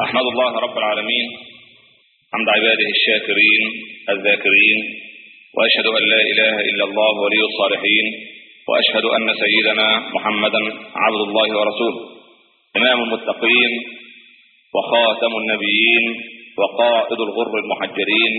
أحمد الله رب العالمين حمد عباده الشاكرين الذاكرين وأشهد أن لا إله إلا الله ولي الصالحين وأشهد أن سيدنا محمدا عبد الله ورسوله إمام المتقين وخاتم النبيين وقائد الغر المحجرين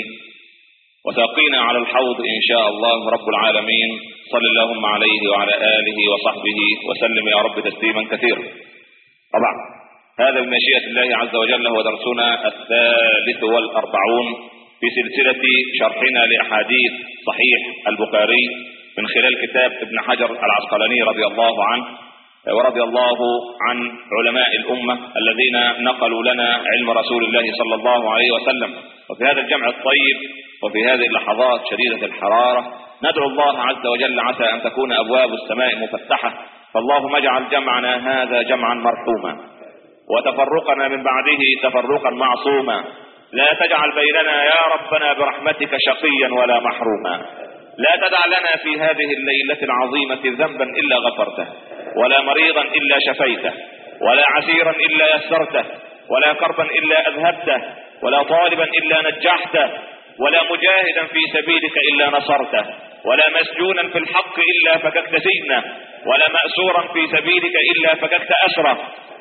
وساقينا على الحوض إن شاء الله رب العالمين صل اللهم عليه وعلى آله وصحبه وسلم يا رب تسليما كثيرا طبعا هذا بمشيئة الله عز وجل هو درسنا الثالث والأربعون في سلسلة شرحنا لأحاديث صحيح البخاري من خلال كتاب ابن حجر العسقلاني رضي الله عنه ورضي الله عن علماء الأمة الذين نقلوا لنا علم رسول الله صلى الله عليه وسلم وفي هذا الجمع الطيب وفي هذه اللحظات شديدة الحرارة ندعو الله عز وجل عسى أن تكون أبواب السماء مفتحة فاللهم اجعل جمعنا هذا جمعا مرحوما وتفرقنا من بعده تفرقا معصوما لا تجعل بيننا يا ربنا برحمتك شقيا ولا محروما لا تدع لنا في هذه الليلة العظيمة ذنبا إلا غفرته ولا مريضا إلا شفيته ولا عسيرا إلا يسرته ولا كربا إلا أذهبته ولا طالبا إلا نجحته ولا مجاهدا في سبيلك إلا نصرته ولا مسجونا في الحق إلا فككت سجنه ولا مأسورا في سبيلك إلا فككت أسره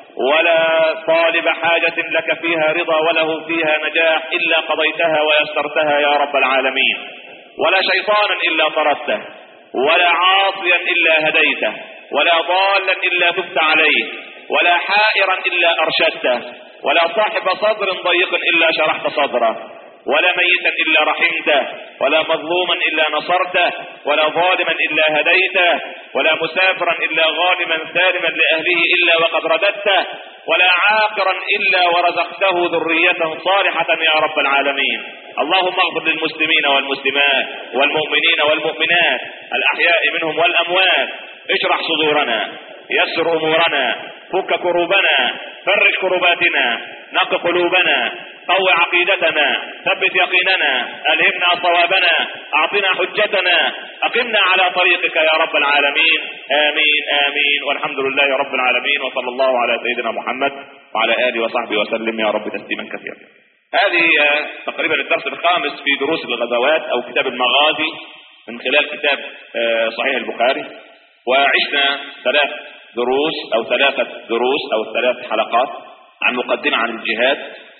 ولا طالب حاجة لك فيها رضا وله فيها نجاح إلا قضيتها ويسرتها يا رب العالمين ولا شيطانا إلا طردته ولا عاصيا إلا هديته ولا ضالا إلا تبت عليه ولا حائرا إلا أرشدته ولا صاحب صدر ضيق إلا شرحت صدره ولا ميتا إلا رحمته ولا مظلوما إلا نصرته ولا ظالما إلا هديته ولا مسافرا إلا غانما سالما لأهله إلا وقد رددته ولا عاقرا إلا ورزقته ذرية صالحة يا رب العالمين اللهم اغفر للمسلمين والمسلمات والمؤمنين والمؤمنات الأحياء منهم والأموات اشرح صدورنا يسر أمورنا فك كروبنا فرج كرباتنا نق قلوبنا قو عقيدتنا ثبت يقيننا ألهمنا صوابنا أعطنا حجتنا أقمنا على طريقك يا رب العالمين آمين آمين والحمد لله رب العالمين وصلى الله على سيدنا محمد وعلى آله وصحبه وسلم يا رب تسليما كثيرا هذه تقريبا الدرس الخامس في دروس الغزوات أو كتاب المغازي من خلال كتاب صحيح البخاري وعشنا ثلاث دروس أو ثلاثة دروس أو ثلاث حلقات عن مقدمة عن الجهاد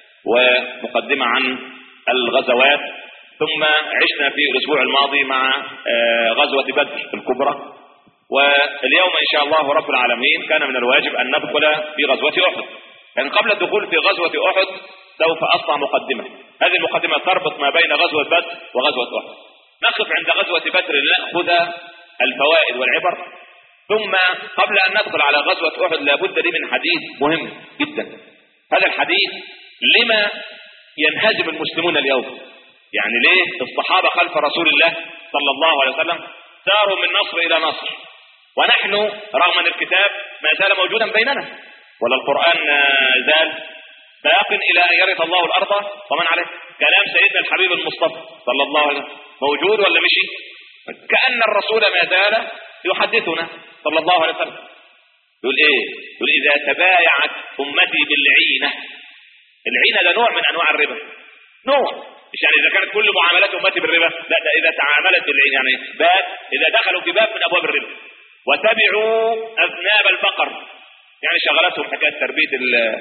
ومقدمة عن الغزوات ثم عشنا في الأسبوع الماضي مع غزوة بدر الكبرى واليوم إن شاء الله رب العالمين كان من الواجب أن ندخل في غزوة أحد لأن قبل الدخول في غزوة أحد سوف أصنع مقدمة هذه المقدمة تربط ما بين غزوة بدر وغزوة أحد نقف عند غزوة بدر لنأخذ الفوائد والعبر ثم قبل أن ندخل على غزوة أحد لابد لي من حديث مهم جدا هذا الحديث لما ينهزم المسلمون اليوم يعني ليه الصحابة خلف رسول الله صلى الله عليه وسلم ساروا من نصر إلى نصر ونحن رغم أن الكتاب ما زال موجودا بيننا ولا القرآن زال باق إلى أن يرث الله الأرض ومن عليه كلام سيدنا الحبيب المصطفى صلى الله عليه وسلم موجود ولا مشي كأن الرسول ما زال يحدثنا صلى الله عليه وسلم يقول ايه يقول اذا تبايعت امتي بالعينه العينه ده نوع من انواع الربا نوع مش يعني اذا كانت كل معاملات امتي بالربا لا ده اذا تعاملت بالعين يعني باب اذا دخلوا في باب من ابواب الربا وتبعوا اذناب البقر يعني شغلتهم حكايه تربيه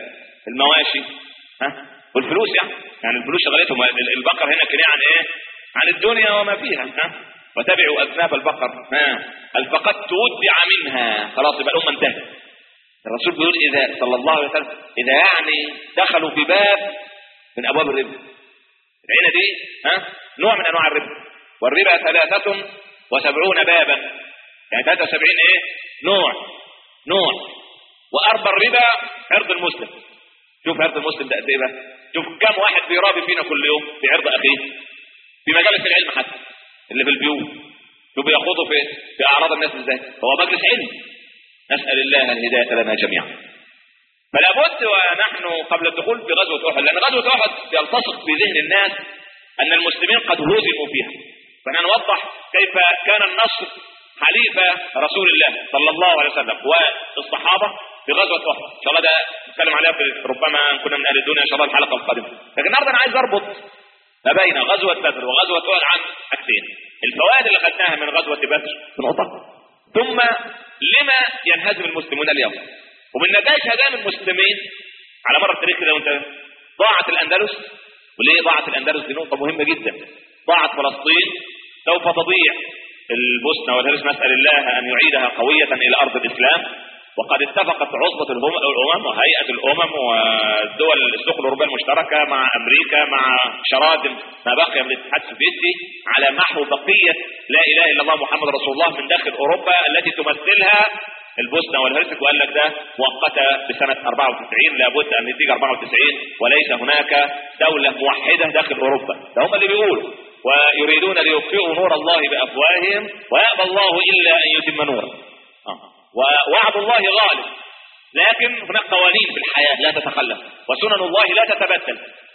المواشي ها والفلوس يعني يعني الفلوس شغلتهم البقر هنا كنايه عن ايه عن الدنيا وما فيها ها وتبعوا اذناب البقر ها الفقدت ودع منها خلاص يبقى الامه انتهت الرسول بيقول اذا صلى الله عليه وسلم اذا يعني دخلوا في باب من ابواب الربا العينه دي ها نوع من انواع الربا والربا ثلاثة وسبعون بابا يعني 73 ايه نوع نوع واربى الربا عرض المسلم شوف عرض المسلم ده قد ايه بقى شوف كم واحد بيرابي فينا كل يوم في عرض اخيه في مجالس العلم حتى اللي في البيوت شوف بياخدوا في في اعراض الناس ازاي هو مجلس علم نسال الله الهدايه لنا جميعا فلا بد ونحن قبل الدخول في غزوه احد لان غزوه احد يلتصق في ذهن الناس ان المسلمين قد هزموا فيها فنوضح كيف كان النصر حليف رسول الله صلى الله عليه وسلم والصحابه في غزوه احد ان شاء الله ده نتكلم عليها في ربما كنا من اهل الدنيا ان شاء الله الحلقه القادمه لكن النهارده انا عايز اربط ما بين غزوه بدر وغزوه احد عن حاجتين الفوائد اللي خدناها من غزوه بدر في نقطه ثم لما ينهزم المسلمون اليوم ومن نتائج هزائم المسلمين على مر التاريخ كده وانت ضاعت الاندلس وليه ضاعت الاندلس دي نقطه مهمه جدا ضاعت فلسطين سوف تضيع البوسنه والهرس نسال الله ان يعيدها قويه الى ارض الاسلام وقد اتفقت عصبة الأمم وهيئة الأمم والدول السوق الأوروبية المشتركة مع أمريكا مع شرادم ما بقي من الاتحاد السوفيتي على محو بقية لا إله إلا الله محمد رسول الله من داخل أوروبا التي تمثلها البوسنه والهرسك وقال لك ده مؤقته بسنه 94 لابد ان تيجي 94 وليس هناك دوله موحده داخل اوروبا ده هم اللي بيقولوا ويريدون ليطفئوا نور الله بافواههم ويأبى الله الا ان يتم نوره آه. ووعد الله غالب لكن هناك قوانين في الحياه لا تتخلف وسنن الله لا تتبدل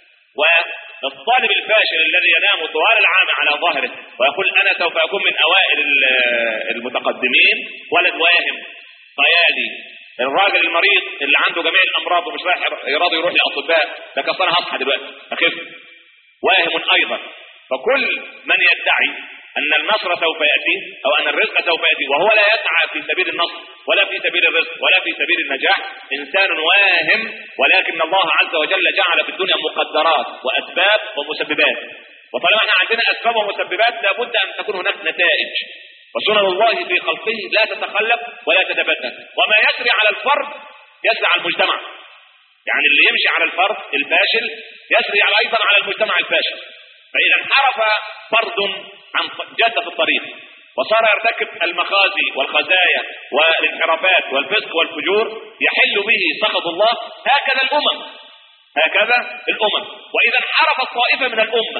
والطالب الفاشل الذي ينام طوال العام على ظهره ويقول انا سوف اكون من اوائل المتقدمين ولد واهم خيالي الراجل المريض اللي عنده جميع الامراض ومش رايح يراضي يروح لاطباء ده كسر هصحى دلوقتي اخف واهم ايضا فكل من يدعي ان النصر سوف ياتي او ان الرزق سوف ياتي وهو لا يسعى في سبيل النصر ولا في سبيل الرزق ولا في سبيل النجاح انسان واهم ولكن الله عز وجل جعل في الدنيا مقدرات واسباب ومسببات وطالما احنا عندنا اسباب ومسببات لابد ان تكون هناك نتائج وسنن الله في خلقه لا تتخلف ولا تتبدل وما يسري على الفرد يسري على المجتمع يعني اللي يمشي على الفرد الفاشل يسري على ايضا على المجتمع الفاشل فاذا انحرف فرد عن جاده الطريق وصار يرتكب المخازي والخزايا والانحرافات والفسق والفجور يحل به سخط الله هكذا الامم هكذا الامم واذا انحرفت طائفه من الامه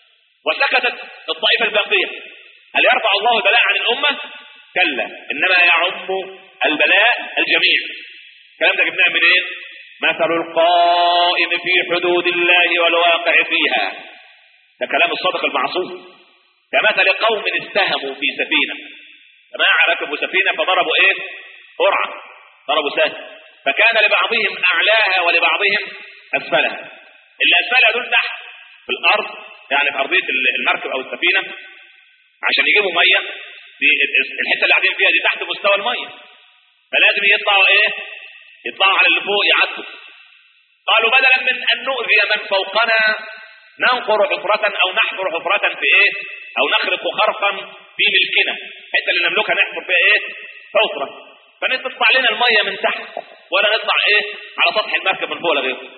وسكتت الطائفه الباقيه هل يرفع الله البلاء عن الامه كلا انما يعم البلاء الجميع الكلام ده جبناه منين مثل القائم في حدود الله والواقع فيها ده كلام الصادق المعصوم كمثل قوم استهموا في سفينه جماعه ركبوا سفينه فضربوا ايه قرعه ضربوا سهم فكان لبعضهم اعلاها ولبعضهم اسفلها اللي اسفلها دول تحت في الارض يعني في ارضيه المركب او السفينه عشان يجيبوا ميه دي الحته اللي قاعدين فيها دي تحت مستوى الميه فلازم يطلعوا ايه يطلعوا على اللي فوق يعدوا قالوا بدلا من ان نؤذي من فوقنا ننقر حفرة او نحفر حفرة في ايه او نخرق خرقا في ملكنا الحته اللي نملكها نحفر فيها ايه حفرة فنطلع لنا المية من تحت ولا نطلع ايه على سطح المركب من فوق ولا غيره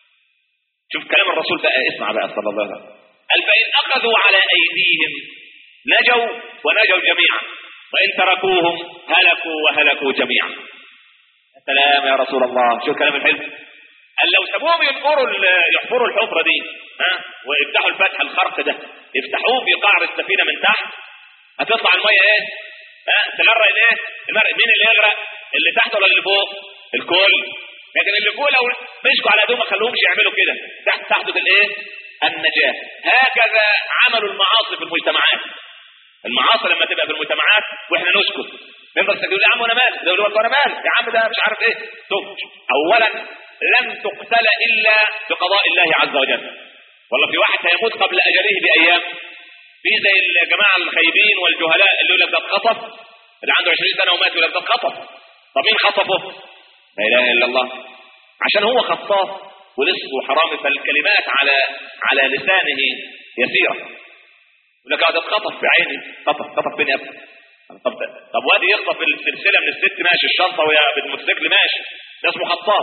شوف كلام الرسول بقى اسمع بقى صلى الله عليه وسلم قال فإن أخذوا على أيديهم نجوا ونجوا جميعا وإن تركوهم هلكوا وهلكوا جميعا سلام يا رسول الله شوف كلام الحلم قال لو سابوهم ينقروا يحفروا الحفره دي ها ويفتحوا الفتح الخرق ده يفتحوه في قعر السفينه من تحت هتطلع الميه ايه؟ ها تغرق الايه؟ المرء مين اللي يغرق؟ اللي تحت ولا اللي فوق؟ الكل لكن اللي فوق لو مسكوا على ايديهم ما خلوهمش يعملوا كده تحت تحدث الايه؟ النجاه هكذا عملوا المعاصي في المجتمعات المعاصي لما تبقى في المجتمعات واحنا نسكت نفضل تقول يا عم انا مالي يقول لك انا مالي يا عم ده مش عارف ايه تبج اولا لن تقتل الا بقضاء الله عز وجل والله في واحد هيموت قبل اجله بايام في زي الجماعه الخايبين والجهلاء اللي يقول لك ده اتخطف اللي عنده 20 سنه ومات يقول لك ده اتخطف طب مين خطفه؟ لا اله الا الله عشان هو خطاف ولص وحرامي فالكلمات على على لسانه يسيره يقول لك ده اتخطف بعيني خطف خطف فين يا ابني؟ طب طب وادي يخطف السلسله من الست ماشي الشنطه ويا بالموتوسيكل ماشي ده اسمه خطاف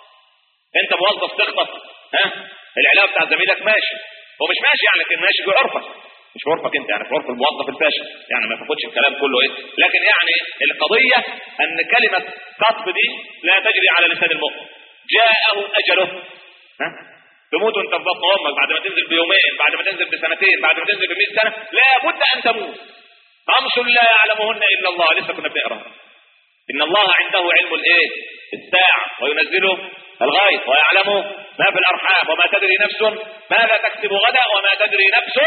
انت موظف تخطف ها العلاقه بتاع زميلك ماشي هو مش ماشي يعني لكن ماشي بعرفك مش بعرفك انت يعني في عرف الموظف الفاشل يعني ما تاخدش الكلام كله ايه لكن يعني القضيه ان كلمه خطف دي لا تجري على لسان المؤمن جاءه اجله ها تموت وانت في بطن امك بعد ما تنزل بيومين بعد ما تنزل بسنتين بعد ما تنزل ب 100 سنه لابد ان تموت خمس لا يعلمهن الا الله لسه كنا بنقرا ان الله عنده علم الايه الساعه وينزله الغيب ويعلم ما في الارحام وما تدري نفس ماذا تكسب غدا وما تدري نفس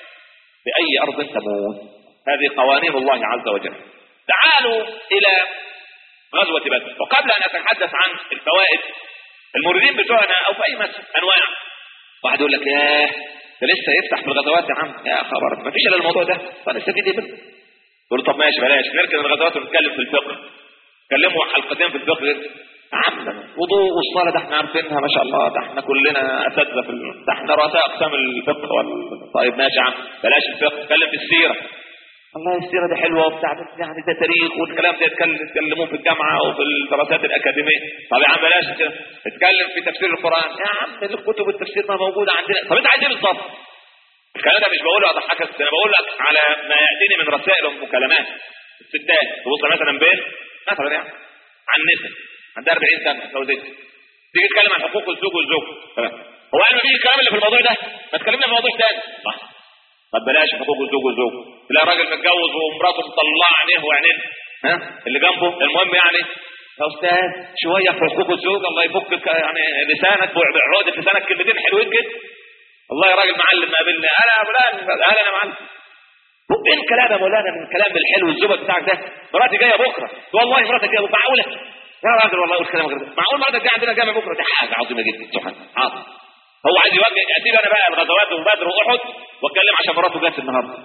باي ارض تموت هذه قوانين الله عز وجل تعالوا الى غزوة بدر وقبل أن أتحدث عن الفوائد الموردين بتوعنا أو في أي مثل أنواع واحد يقول لك ياه ده لسه يفتح في الغزوات يا عم يا خبر ما فيش الا الموضوع ده فنستفيد ايه منه تقول طب ماشي بلاش نركن الغزوات ونتكلم في الفقه نتكلموا حلقتين في الفقه يا عم وضوء والصلاه ده احنا عارفينها ما شاء الله ده احنا كلنا اساتذه في ال- ده احنا رؤساء اقسام الفقه وال... طيب ماشي يا عم بلاش الفقه نتكلم في السيره والله السيره دي حلوه وبتاع بس يعني ده تاريخ والكلام ده يتكلم يتكلموه في الجامعه وفي الدراسات الاكاديميه طب يا عم بلاش كده اتكلم في تفسير القران يا عم الكتب التفسير ما موجوده عندنا طب انت عايز ايه بالظبط الكلام ده مش بقوله اضحكك انا بقول لك على ما ياتيني من رسائل ومكالمات الستات تبص مثلا بين مثلا يعني عن نساء عندها 40 سنه اتجوزت تيجي تتكلم عن حقوق الزوج والزوج تمام. هو قال ما فيش الكلام اللي في الموضوع ده ما تكلمنا في موضوع تاني صح طب بلاش حقوق الزوج والزوج تلاقي راجل متجوز ومراته مطلعه عينيه وعينين ها اللي جنبه المهم يعني يا استاذ شويه في حقوق الزوج الله يفك يعني لسانك بعقده لسانك كلمتين حلوين كده والله يا راجل معلم ما قابلنا انا يا فلان اهلا يا معلم ايه الكلام يا مولانا من الكلام الحلو الزبد بتاعك ده مراتي جايه بكره والله مراتك جايه بكره معقوله يا راجل والله قول كلام غير ده معقول مراتك جايه عندنا جامع بكره دي حاجه عظيمه جدا سبحان الله حاضر هو عايز يوجه اسيب انا بقى الغزوات وبدر واحد واتكلم عشان مراته جت النهارده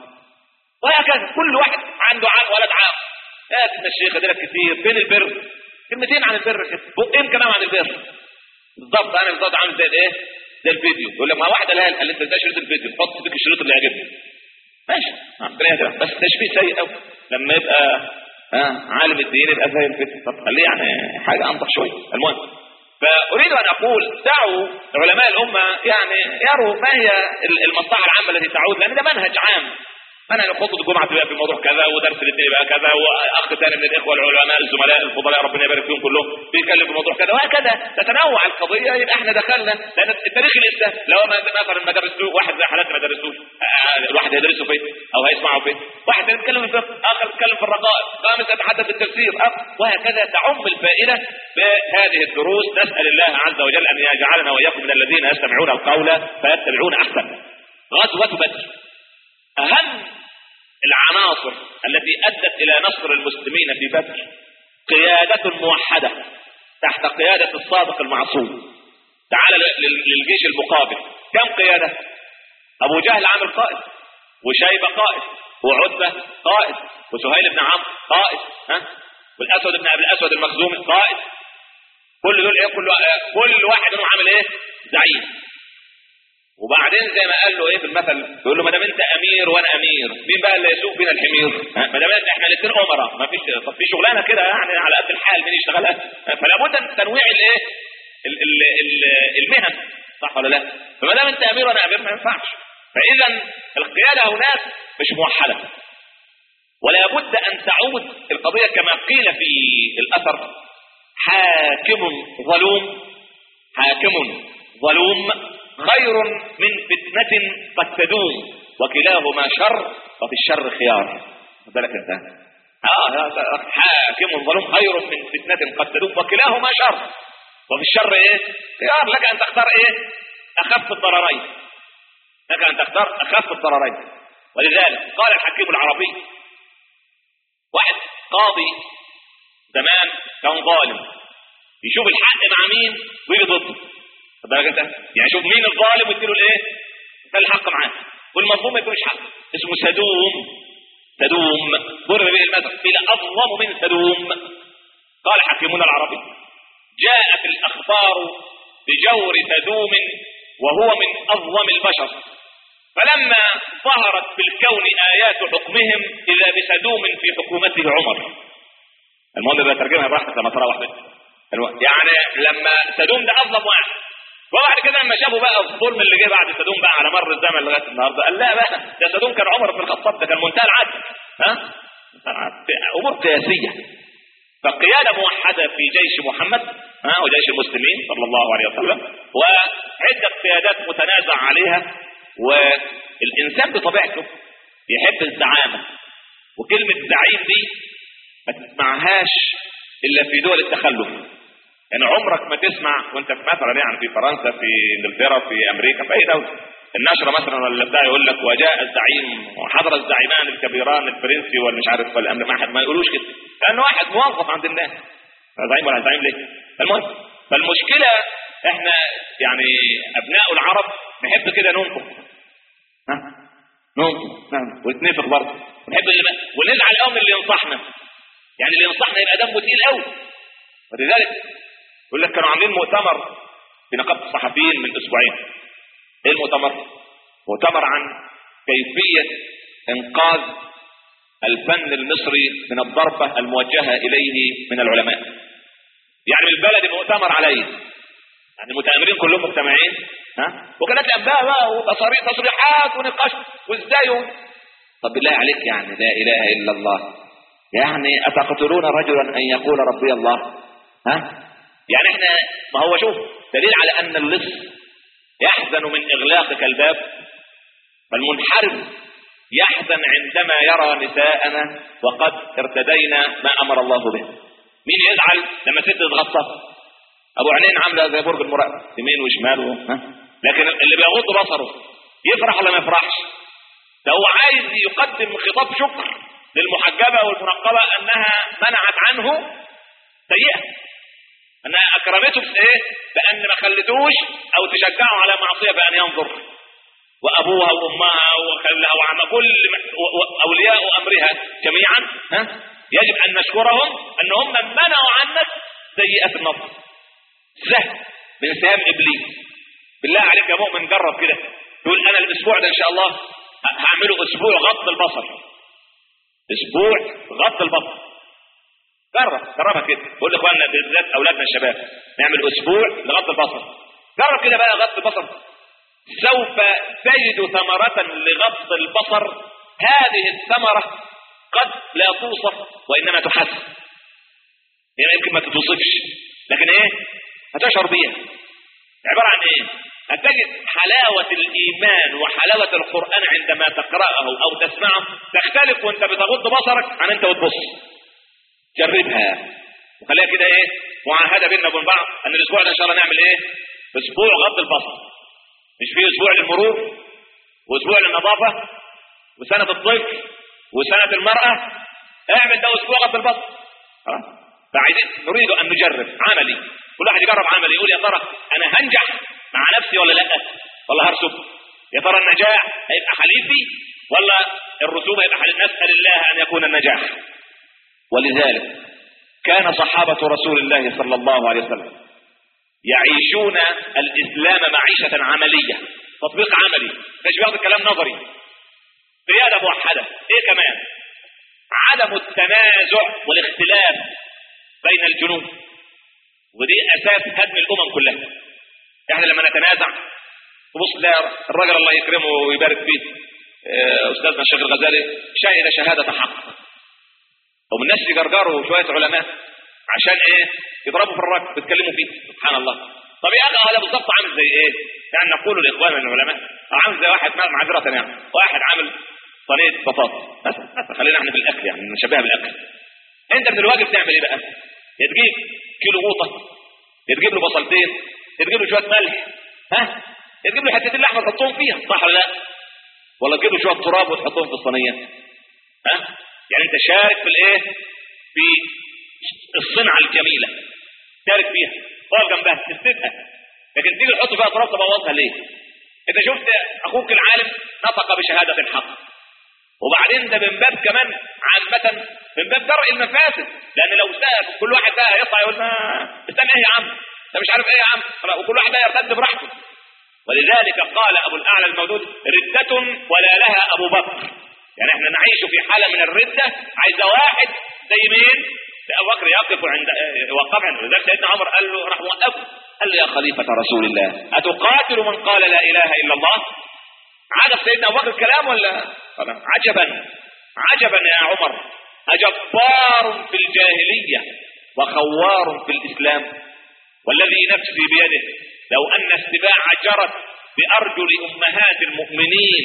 وهكذا كل واحد عنده عام ولد عام يا سيدنا الشيخ اديلك كتير فين البر كلمتين عن البر كده بقين كلام عن البر بالظبط انا بالظبط عامل زي الايه زي الفيديو يقول لك ما واحد قالها لي قال لي انت ازاي شريط الفيديو حط فيك الشريط اللي يعجبك ماشي ربنا يهديك بس تشبيه سيء قوي لما يبقى آه عالم الدين يبقى زي الفيديو طب خليه يعني حاجه انضف شويه المهم فاريد ان اقول دعوا علماء الامه يعني يروا ما هي المصلحه العامه التي تعود لان ده منهج عام انا خطبه الجمعه تبقى في موضوع كذا ودرس الاثنين يبقى كذا واخ ثاني من الاخوه العلماء الزملاء الفضلاء ربنا يبارك فيهم كلهم بيتكلم في موضوع كذا وهكذا تتنوع القضيه يبقى احنا دخلنا لان التاريخ الاسلامي لو ما مثلا ما درسوه واحد زي حالاتنا ما درسوش آه، الواحد هيدرسه فين او هيسمعه فين واحد يتكلم في الفقه اخر يتكلم في الرقائق خامس يتحدث في التفسير آه، وهكذا تعم الفائده بهذه الدروس نسال الله عز وجل ان يجعلنا واياكم من الذين يستمعون القول فيتبعون احسنه غزوه بدر اهم العناصر التي ادت الى نصر المسلمين في بدر قياده موحده تحت قياده الصادق المعصوم تعال لل- للجيش المقابل كم قياده ابو جهل عامل قائد وشيبه قائد وعتبه قائد وسهيل بن عمرو قائد ها والاسود بن ابي الاسود المخزومي قائد كل دول ايه كل كل واحد منهم عامل ايه زعيم وبعدين زي ما قال له ايه في المثل يقول له ما دام انت امير وانا امير مين بقى اللي يسوق بينا الحمير ها؟ ما دام احنا الاثنين امراء ما فيش طب في شغلانه كده يعني على قد الحال مين يشتغلها ها؟ فلا بد من تنويع الايه ال- ال- ال- المهن صح ولا لا فما دام انت امير وانا امير ما ينفعش فاذا القياده هناك مش موحده ولا بد ان تعود القضيه كما قيل في الاثر حاكم ظلوم حاكم ظلوم خير من فتنة قد تدوم وكلاهما شر وفي الشر خيار خد بالك انت اه حاكم ظلوم خير من فتنة قد تدوم وكلاهما شر وفي الشر ايه خيار لك ان تختار ايه اخف الضررين لك ان تختار اخف الضررين ولذلك قال الحكيم العربي واحد قاضي زمان كان ظالم يشوف الحق مع مين ويجي ضده خد بالك انت يعني شوف مين الظالم ويديله الايه ده الحق معاه والمظلوم ما يديلوش حق اسمه سدوم سدوم ضرب به المثل قيل اظلم من سدوم قال حكيمنا العربي جاءت الاخبار بجور سدوم وهو من اظلم البشر فلما ظهرت في الكون ايات حكمهم اذا بسدوم في حكومته عمر المهم بقى ترجمها براحتك لما تروح بس الو- يعني لما سدوم ده اظلم واحد وبعد كده لما شافوا بقى الظلم اللي جه بعد سدوم بقى على مر الزمن لغايه النهارده قال لا بقى ده سدوم كان عمر بن الخطاب ده كان منتهى العدل ها منتهى العدل. امور قياسيه فقياده موحده في جيش محمد ها وجيش المسلمين صلى الله عليه وسلم وعده قيادات متنازع عليها والانسان بطبيعته يحب الزعامه وكلمه زعيم دي ما تسمعهاش الا في دول التخلف يعني عمرك ما تسمع وانت في مثلا يعني في فرنسا في انجلترا في امريكا في اي دوله النشره مثلا ولا بتاع يقول لك وجاء الزعيم وحضر الزعيمان الكبيران الفرنسي والمش عارف والامر ما حد ما يقولوش كده لانه واحد موظف عند الناس زعيم ولا زعيم ليه المهم فالمشكله احنا يعني ابناء العرب نحب كده ننفق ها ننفق نعم ونتنفق برضه ونحب اللي ونزعل قوي من اللي ينصحنا يعني اللي ينصحنا يبقى دمه تقيل قوي ولذلك يقول لك كانوا عاملين مؤتمر في نقابه الصحفيين من اسبوعين ايه المؤتمر؟ مؤتمر عن كيفيه انقاذ الفن المصري من الضربه الموجهه اليه من العلماء يعني البلد مؤتمر عليه يعني المتآمرين كلهم مجتمعين ها وكانت الانباء بقى وتصاريح تصريحات ونقاش وازاي و- طب بالله عليك يعني لا اله الا الله يعني اتقتلون رجلا ان يقول ربي الله ها يعني احنا ما هو شوف دليل على ان اللص يحزن من اغلاقك الباب فالمنحرف يحزن عندما يرى نساءنا وقد ارتدينا ما امر الله به مين يزعل لما ست تتغطى ابو عينين عامله زي برج المراقبه يمين وشمال و... ها؟ لكن اللي بيغض بصره يفرح ولا ما يفرحش ده هو عايز يقدم خطاب شكر للمحجبه والمنقبه انها منعت عنه سيئه انها اكرمته في ايه بان ما خلتوش او تشجعه على معصيه بان ينظر وابوها وامها وخلها وعم كل م- و- و- اولياء امرها جميعا ها يجب ان نشكرهم ان هم منعوا عنك سيئه النظر سهل من سهام ابليس بالله عليك يا مؤمن جرب كده تقول انا الاسبوع ده ان شاء الله ه- هعمله اسبوع غض البصر اسبوع غض البصر جرب جربها كده قول لاخواننا بالذات اولادنا الشباب نعمل اسبوع لغض البصر جرب كده بقى غض البصر سوف تجد ثمرة لغض البصر هذه الثمرة قد لا توصف وإنما تحس يعني يمكن ما تتوصفش لكن ايه هتشعر بيها عبارة عن ايه هتجد حلاوة الإيمان وحلاوة القرآن عندما تقرأه أو تسمعه تختلف وانت بتغض بصرك عن انت بتبص جربها وخليها كده ايه معاهدة بيننا وبين بعض ان الاسبوع ده ان شاء الله نعمل ايه اسبوع غض البصر مش فيه اسبوع للمرور واسبوع للنظافة وسنة الطفل وسنة المرأة اعمل ده اسبوع غض البصر خلاص فعايزين نريد ان نجرب عملي كل واحد يجرب عملي يقول يا ترى انا هنجح مع نفسي ولا لا ولا هرسب يا ترى النجاح هيبقى حليفي ولا الرسوم هيبقى حليف نسال الله ان يكون النجاح ولذلك كان صحابه رسول الله صلى الله عليه وسلم يعيشون الاسلام معيشه عمليه تطبيق عملي مش بياخد كلام نظري قياده موحده ايه كمان عدم التنازع والاختلاف بين الجنوب ودي اساس هدم الامم كلها احنا لما نتنازع تبص تلاقي الراجل الله يكرمه ويبارك فيه آه، استاذنا الشيخ الغزالي شهد شهاده حق ومن الناس يجرجروا شويه علماء عشان ايه يضربوا في الراجل ويتكلموا فيه سبحان الله طب يا اخي هذا بالظبط عامل زي ايه يعني نقول لاخواننا العلماء عامل زي واحد معذره يعني واحد عامل صينيه بطاطس بس بس خلينا احنا في الاكل يعني نشبهها بالاكل انت من الواجب تعمل ايه بقى يا تجيب كيلو قوطه يا تجيب له بصلتين يا تجيب له شويه ملح ها يا تجيب له حتتين لحمه تحطهم فيها صح ولا لا ولا تجيب له شويه تراب وتحطهم في الصينيه ها يعني انت شارك في الايه في الصنعه الجميله شارك فيها اقف جنبها تسندها لكن تيجي تحط فيها تراب تبوظها ليه انت شفت اخوك العالم نطق بشهاده الحق وبعدين ده من باب كمان عامة من باب درء المفاسد لأن لو سأل كل واحد بقى يطلع يقول ما استنى إيه يا عم ده مش عارف إيه يا عم خلاص، وكل واحد بقى يرتد براحته ولذلك قال أبو الأعلى المودود ردة ولا لها أبو بكر يعني احنا نعيش في حالة من الردة عايزة واحد زي مين؟ زي أبو بكر يقف عند وقف عند ولذلك سيدنا عمر قال له راح وقفه قال له يا خليفة رسول الله أتقاتل من قال لا إله إلا الله عجب سيدنا ابو بكر الكلام ولا عجبا عجبا يا عمر أجبار في الجاهلية وخوار في الإسلام والذي نفسي بيده لو أن السباع جرت بأرجل أمهات المؤمنين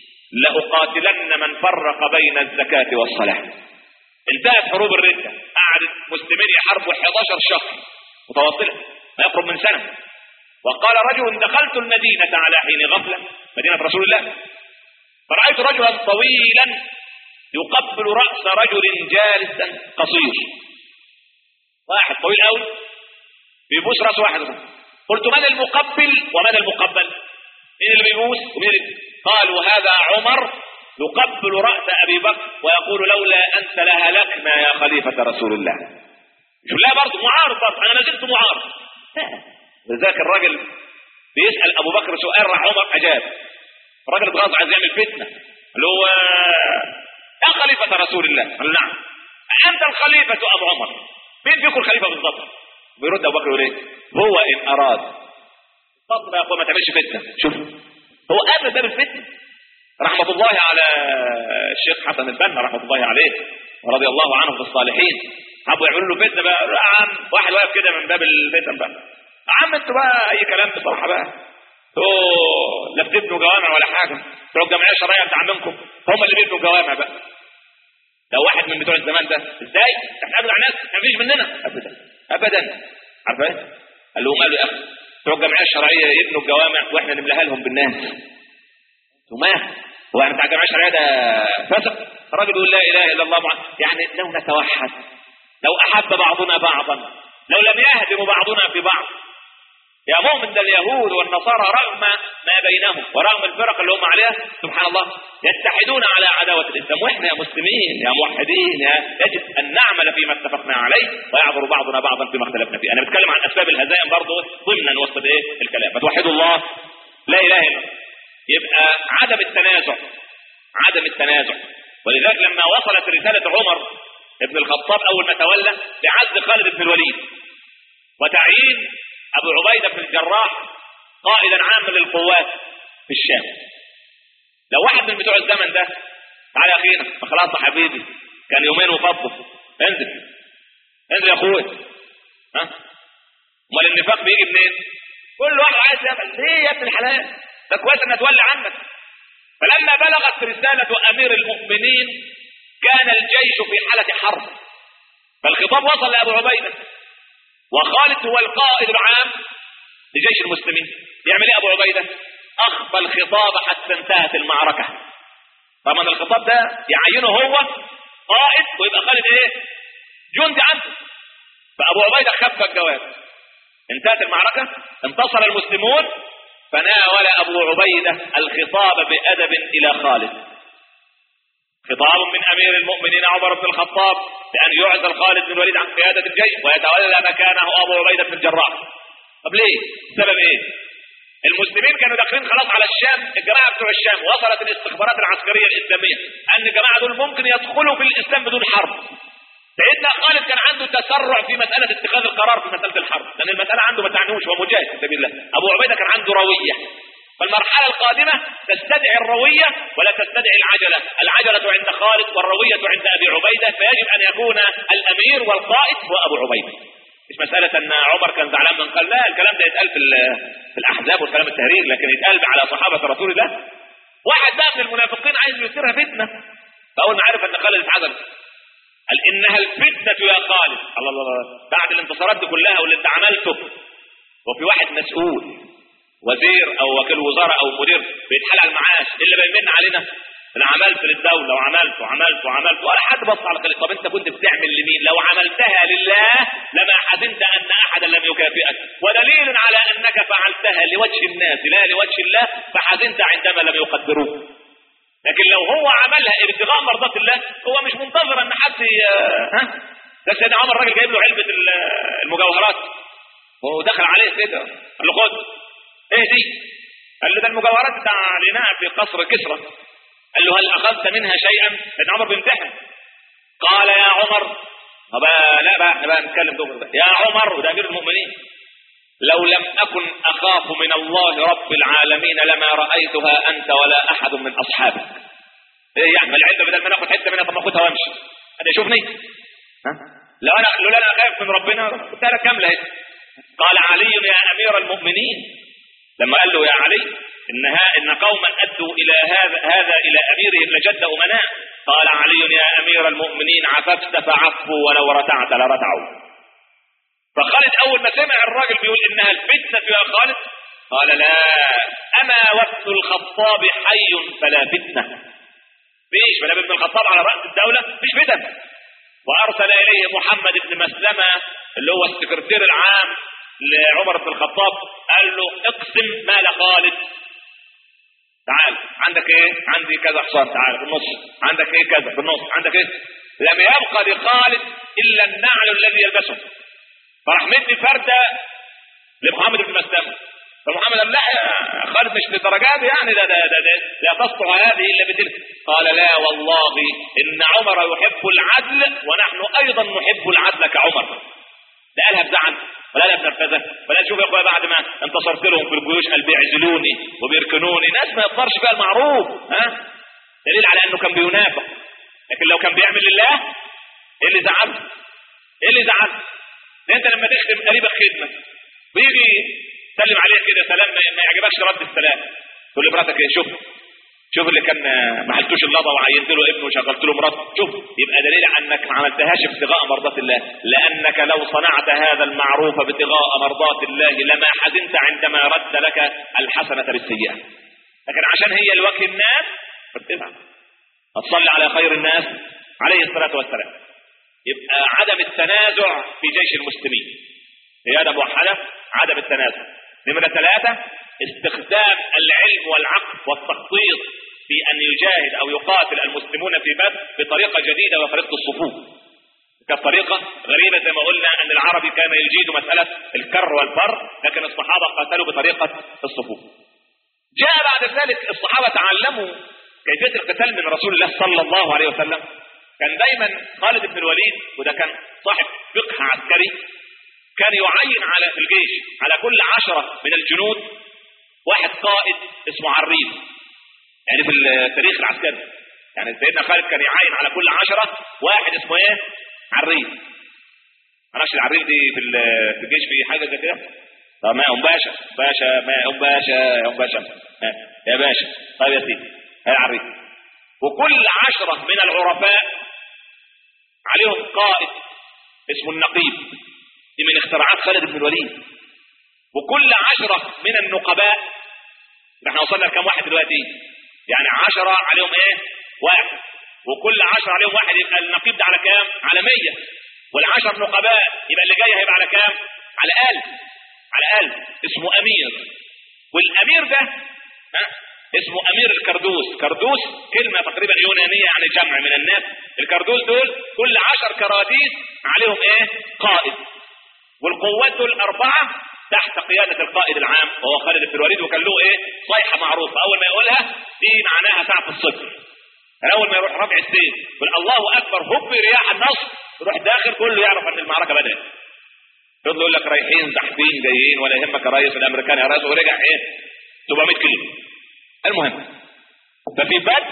لأقاتلن من فرق بين الزكاة والصلاة انتهت حروب الردة قعد المسلمين يحاربوا 11 شهر متواصلة ما يقرب من سنة وقال رجل دخلت المدينة على حين غفلة مدينة رسول الله فرأيت رجلا طويلا يقبل رأس رجل جالسا قصير واحد طويل قوي بيبوس راس واحد قلت من المقبل ومن المقبل مين اللي بيبوس ومين اللي قالوا هذا عمر يقبل رأس أبي بكر ويقول لولا أنت لهلكنا يا خليفة رسول الله شو لا برضه معارض برضه أنا ما زلت معارض لذلك الراجل بيسأل أبو بكر سؤال راح عمر أجاب الراجل اتغاظ عايز يعمل فتنة اللي هو يا خليفة رسول الله قال نعم أنت الخليفة أبو عمر مين فيكم الخليفة بالضبط بيرد أبو بكر يقول إيه هو إن أراد بالضبط يا أخوة ما تعملش فتنة شوف هو قابل باب الفتنة رحمة الله على الشيخ حسن البنا رحمة الله عليه ورضي الله عنه في الصالحين حبوا يعملوا له فتنة بقى يا عم واحد واقف كده من باب الفتن بقى يا عم انتوا بقى اي كلام بصراحة بقى اوه لا بتبنوا جوامع ولا حاجة بتوع الجمعية الشرعية بتاع منكم هم اللي بيبنوا جوامع بقى لو واحد من بتوع الزمان ده ازاي احنا قاعدين على ناس ما فيش مننا ابدا ابدا عارف ايه قال لهم قالوا يا اخي بتوع الجمعيه الشرعيه يبنوا الجوامع واحنا نملاها لهم بالناس وما هو يعني بتاع الجمعيه الشرعيه ده فسق الراجل يقول لا اله الا الله مع- يعني لو نتوحد لو احب بعضنا بعضا لو لم يهدم بعضنا في بعض يا مؤمن ده اليهود والنصارى رغم ما بينهم ورغم الفرق اللي هم عليها سبحان الله يتحدون على عداوة الإسلام وإحنا يا مسلمين يا موحدين يا يجب أن نعمل فيما اتفقنا عليه ويعذر بعضنا بعضا فيما اختلفنا فيه أنا بتكلم عن أسباب الهزائم برضه ضمنا وسط إيه الكلام فتوحدوا الله لا إله إلا الله يبقى عدم التنازع عدم التنازع ولذلك لما وصلت رسالة عمر ابن الخطاب أول ما تولى بعزل خالد بن الوليد وتعيين أبو عبيدة بن الجراح قائدا عاما للقوات في الشام لو واحد من بتوع الزمن ده تعالى يا أخينا ما خلاص يا حبيبي كان يومين وفضل انزل انزل يا أخوي ها امال النفاق بيجي منين؟ كل واحد عايز يعمل ليه يا ابن الحلال؟ ده كويس ان اتولى عنك فلما بلغت رسالة أمير المؤمنين كان الجيش في حالة حرب فالخطاب وصل لأبو عبيدة وخالد هو القائد العام لجيش المسلمين يعمل ايه ابو عبيده اخفى الخطاب حتى انتهت المعركه طبعا الخطاب ده يعينه هو قائد ويبقى خالد ايه جندي عنده فابو عبيده خفى الجواب انتهت المعركه انتصر المسلمون فناول ابو عبيده الخطاب بادب الى خالد خطاب من امير المؤمنين عمر بن الخطاب بان يعزل خالد بن الوليد عن قياده الجيش ويتولى مكانه ابو عبيده بن الجراح. طب ليه؟ السبب ايه؟ المسلمين كانوا داخلين خلاص على الشام الجماعه بتوع الشام وصلت الاستخبارات العسكريه الاسلاميه ان الجماعه دول ممكن يدخلوا في الاسلام بدون حرب. سيدنا خالد كان عنده تسرع في مساله اتخاذ القرار في مساله الحرب لان المساله عنده ما تعنيهوش هو مجاهد في سبيل الله. ابو عبيده كان عنده رويه فالمرحلة القادمة تستدعي الروية ولا تستدعي العجلة العجلة عند خالد والروية عند أبي عبيدة فيجب أن يكون الأمير والقائد هو أبو عبيدة مش مسألة أن عمر كان زعلان من قال لا الكلام ده يتقال في, في الأحزاب والكلام التهريج لكن يتقال على صحابة رسول الله واحد بقى من المنافقين عايز يثيرها فتنة فأول ما عرف أن خالد اتعزل قال إنها الفتنة يا خالد الله الله الله بعد الانتصارات دي كلها واللي أنت عملته وفي واحد مسؤول وزير او وكيل وزاره او مدير بيتحال على المعاش إيه اللي بيمن علينا انا عملت للدوله وعملت وعملت وعملت ولا حد بص على خلق طب انت كنت بتعمل لمين لو عملتها لله لما حزنت ان احدا لم يكافئك ودليل على انك فعلتها لوجه الناس لا لوجه الله فحزنت عندما لم يقدروك لكن لو هو عملها ابتغاء مرضات الله هو مش منتظر ان حد ها ده سيدنا عمر الراجل جايب له علبه المجوهرات ودخل عليه كده قال له خد ايه دي قال له ده المجوهرات بتاع الاناء في قصر كسرى قال له هل اخذت منها شيئا سيدنا عمر بيمتحن قال يا عمر طب لا بقى احنا بقى نتكلم دغري بقى يا عمر وده امير المؤمنين لو لم اكن اخاف من الله رب العالمين لما رايتها انت ولا احد من اصحابك ايه يعني ما العلم بدل ما ناخد حته منها طب ما اخدها وامشي انا شوفني ها لو انا لولا انا خايف من ربنا كنت انا كامله اهي قال علي يا امير المؤمنين لما قال له يا علي إنها إن قوما أدوا إلى هذا هذا إلى أميرهم لجد أمناء قال علي يا أمير المؤمنين عففت فعفوا ولو رتعت لرتعوا فخالد أول ما سمع الراجل بيقول إنها الفتنة يا خالد قال لا أما وقت الخطاب حي فلا فتنة فيش فلا ابن الخطاب على رأس الدولة مش فتن وأرسل إليه محمد بن مسلمة اللي هو السكرتير العام لعمر بن الخطاب قال له اقسم مال خالد تعال عندك ايه عندي كذا حصان تعال بالنص عندك ايه كذا بالنص عندك ايه لم يبقى لخالد الا النعل الذي يلبسه فراح مدي فرده لمحمد بن مسلمه فمحمد قال لا يا خالد مش للدرجات يعني ده ده ده, ده لا تسطع هذه الا بتلك قال لا والله ان عمر يحب العدل ونحن ايضا نحب العدل كعمر ده قالها بزعل ولا لا بنرفزه ولا تشوف يا اخويا بعد ما انتصرت لهم في الجيوش قال بيعزلوني وبيركنوني ناس ما يقدرش فيها المعروف ها دليل على انه كان بينافق لكن لو كان بيعمل لله ايه اللي زعله؟ ايه اللي زعله؟ ده انت لما تخدم قريبك خدمه ويجي سلم عليه كده سلام ما يعجبكش رد السلام تقول لمراتك ايه شوف شوف اللي كان ما حلتوش اللضا وعينت له ابنه وشغلت له مراته شوف يبقى دليل انك ما عملتهاش ابتغاء مرضات الله لانك لو صنعت هذا المعروف ابتغاء مرضات الله لما حزنت عندما رد لك الحسنه بالسيئه لكن عشان هي لوجه الناس فبتزعل هتصلي على خير الناس عليه الصلاه والسلام يبقى عدم التنازع في جيش المسلمين قياده موحده عدم التنازع نمره ثلاثه استخدام العلم والعقل والتخطيط في ان يجاهد او يقاتل المسلمون في بدر بطريقه جديده وطريقه الصفوف كانت طريقه غريبه زي ما قلنا ان العربي كان يجيد مساله الكر والفر لكن الصحابه قاتلوا بطريقه الصفوف جاء بعد ذلك الصحابه تعلموا كيفيه القتال من رسول الله صلى الله عليه وسلم كان دايما خالد بن الوليد وده كان صاحب فقه عسكري كان يعين على في الجيش على كل عشرة من الجنود واحد قائد اسمه عريف يعني في التاريخ العسكري يعني سيدنا خالد كان يعين على كل عشرة واحد اسمه ايه عريف معرفش العريف دي في في الجيش في حاجه زي كده طب ما ام باشا باشا ما ام باشا يا ام باشا يا باشا طيب يا سيدي هي العريف وكل عشرة من العرفاء عليهم قائد اسمه النقيب دي من اختراعات خالد بن الوليد وكل عشرة من النقباء احنا وصلنا لكم واحد دلوقتي يعني عشرة عليهم ايه واحد وكل عشرة عليهم واحد يبقى النقيب ده على كام على مية والعشر نقباء يبقى اللي جاي هيبقى على كام على ألف على ألف اسمه أمير والأمير ده ها اسمه أمير الكردوس كردوس كلمة تقريبا يونانية يعني جمع من الناس الكردوس دول كل عشر كراديس عليهم ايه قائد والقوات دول أربعة تحت قيادة القائد العام وهو خالد بن الوليد وكان له ايه صيحة معروفة أول ما يقولها دي معناها ساعة الصفر أول ما يروح رفع السيف يقول الله أكبر هب رياح النصر يروح داخل كله يعرف أن المعركة بدأت يفضل يقول لك رايحين زحفين جايين ولا يهمك يا ريس الأمريكان يا ريس ورجع ايه 700 كيلو المهم ففي بدر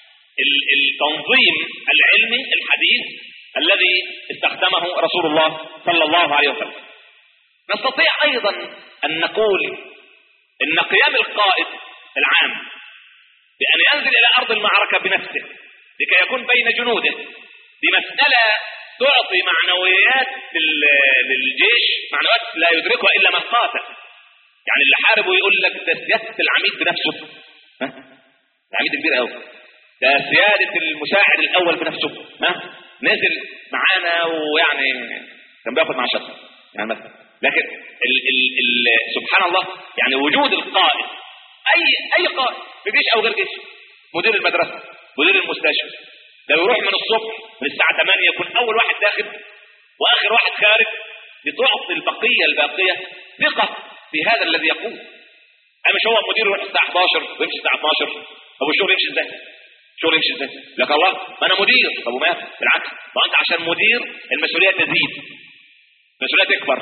التنظيم العلمي الحديث الذي استخدمه رسول الله صلى الله عليه وسلم نستطيع ايضا ان نقول ان قيام القائد العام بان ينزل الى ارض المعركه بنفسه لكي يكون بين جنوده بمساله تعطي معنويات للجيش معنويات لا يدركها الا من قاتل يعني اللي حارب ويقول لك ده سياده العميد بنفسه ها العميد كبير قوي ده سياده المساعد الاول بنفسه ها نزل معانا ويعني كان بياخد مع شخص يعني مثلا لكن ال ال ال سبحان الله يعني وجود القائد اي اي قائد في جيش او غير جيش مدير المدرسه مدير المستشفى ده يروح من الصبح من الساعه 8 يكون اول واحد داخل واخر واحد خارج لتعطي البقيه الباقيه ثقه في هذا الذي يقول اما مش هو المدير يروح الساعه 11 ويمشي الساعه 12 طب الشغل يمشي ازاي؟ الشغل يمشي ازاي؟ لك الله ما انا مدير طب وما بالعكس ما انت عشان مدير المسؤوليه تزيد المسؤوليه تكبر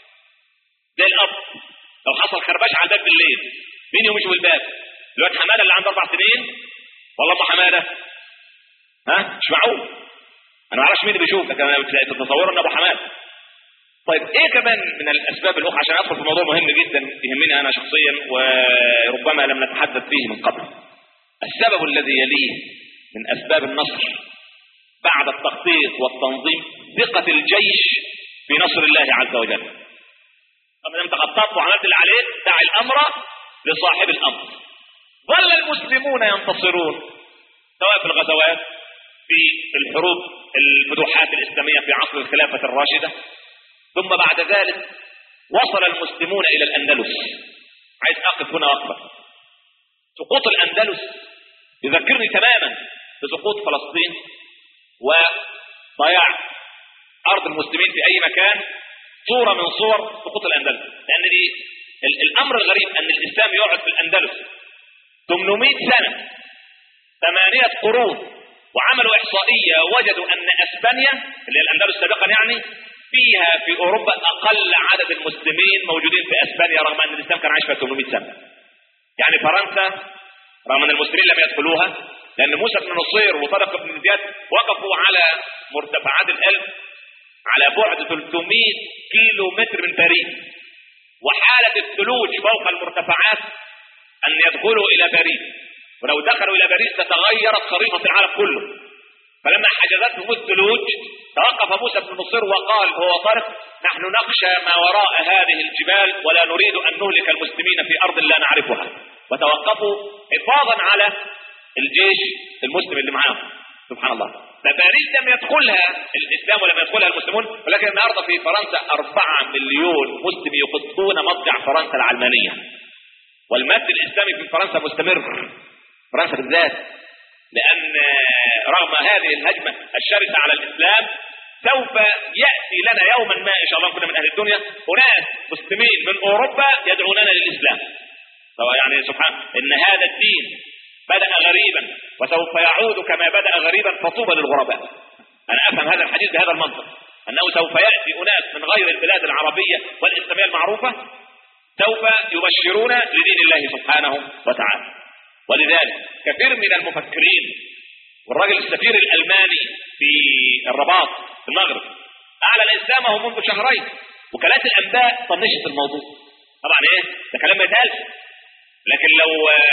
زي الاب لو حصل خربشه على الباب بالليل مين يقوم يشوف الباب؟ الواد حماده اللي عنده اربع سنين ولا ام حماده؟ ها؟ مش معقول انا ما اعرفش مين اللي بيشوف لكن انا تتصوروا ان ابو حماده طيب ايه كمان من الاسباب الاخرى عشان ادخل في موضوع مهم جدا يهمني انا شخصيا وربما لم نتحدث فيه من قبل السبب الذي يليه من اسباب النصر بعد التخطيط والتنظيم ثقة الجيش في نصر الله عز وجل طب انت خططت وعملت اللي عليك دع الامر لصاحب الامر ظل المسلمون ينتصرون سواء في الغزوات في الحروب الفتوحات الاسلاميه في عصر الخلافه الراشده ثم بعد ذلك وصل المسلمون إلى الأندلس عايز أقف هنا وقفة سقوط الأندلس يذكرني تماما بسقوط فلسطين وضياع أرض المسلمين في أي مكان صورة من صور سقوط الأندلس لأن دي الأمر الغريب أن الإسلام يقعد في الأندلس 800 سنة ثمانية قرون وعملوا إحصائية وجدوا أن أسبانيا اللي هي الأندلس سابقا يعني فيها في أوروبا أقل عدد المسلمين موجودين في أسبانيا رغم أن الإسلام كان عايش فيها 800 سنة يعني فرنسا رغم أن المسلمين لم يدخلوها لأن موسى بن نصير وطارق بن زياد وقفوا على مرتفعات الألب على بعد 300 كيلو متر من باريس وحالة الثلوج فوق المرتفعات أن يدخلوا إلى باريس ولو دخلوا إلى باريس لتغيرت خريطة العالم كله فلما حجزتهم الثلوج توقف موسى بن نصير وقال هو طارق نحن نخشى ما وراء هذه الجبال ولا نريد أن نهلك المسلمين في أرض لا نعرفها وتوقفوا حفاظا على الجيش المسلم اللي معاهم سبحان الله فباريس لم يدخلها الإسلام ولم يدخلها المسلمون ولكن النهارده في فرنسا أربعة مليون مسلم يخطون مضجع فرنسا العلمانية والمد الإسلامي في فرنسا مستمر فرنسا بالذات لأن رغم هذه الهجمة الشرسة على الإسلام سوف يأتي لنا يوما ما إن شاء الله كنا من أهل الدنيا أناس مسلمين من أوروبا يدعوننا للإسلام يعني سبحان إن هذا الدين بدأ غريبا وسوف يعود كما بدأ غريبا فطوبى للغرباء أنا أفهم هذا الحديث بهذا المنطق أنه سوف يأتي أناس من غير البلاد العربية والإسلامية المعروفة سوف يبشرون لدين الله سبحانه وتعالى ولذلك كثير من المفكرين والراجل السفير الألماني في الرباط في المغرب أعلن إسلامه منذ شهرين وكالات الأنباء طنشت الموضوع طبعا إيه ده كلام ما يتقالش لكن لو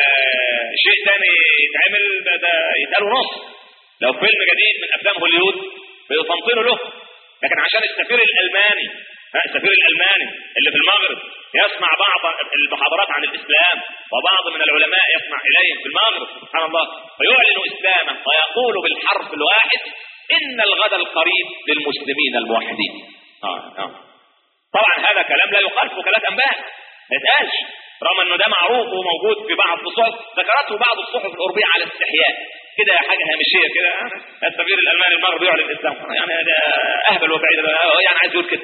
شيء ثاني يتعمل ده, ده يتقال نص لو فيلم جديد من افلام هوليوود بيطنطنوا له لكن عشان السفير الالماني السفير الالماني اللي في المغرب يسمع بعض المحاضرات عن الاسلام وبعض من العلماء يسمع اليهم في المغرب سبحان الله فيعلن اسلامه ويقول بالحرف الواحد ان الغد القريب للمسلمين الموحدين آه آه. طبعا هذا كلام لا يقال في وكالات انباء ما يتقالش رغم انه ده معروف وموجود في بعض الصحف ذكرته بعض الصحف الاوروبيه على استحياء كده حاجه هامشيه كده السفير الالماني المغربي يعلن الاسلام يعني ده اهبل وبعيد يعني عايز يقول كده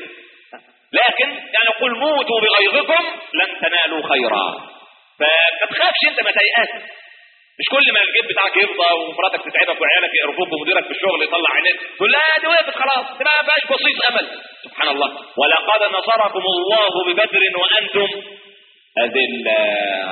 لكن يعني قل موتوا بغيظكم لن تنالوا خيرا فما تخافش انت ما تيأس مش كل ما الجيب بتاعك يفضى ومراتك تتعبك وعيالك يقرفوك ومديرك في الشغل يطلع عينيك تقول لا دي وقفت خلاص دي ما فيهاش بسيط امل سبحان الله ولقد نصركم الله ببدر وانتم أذلة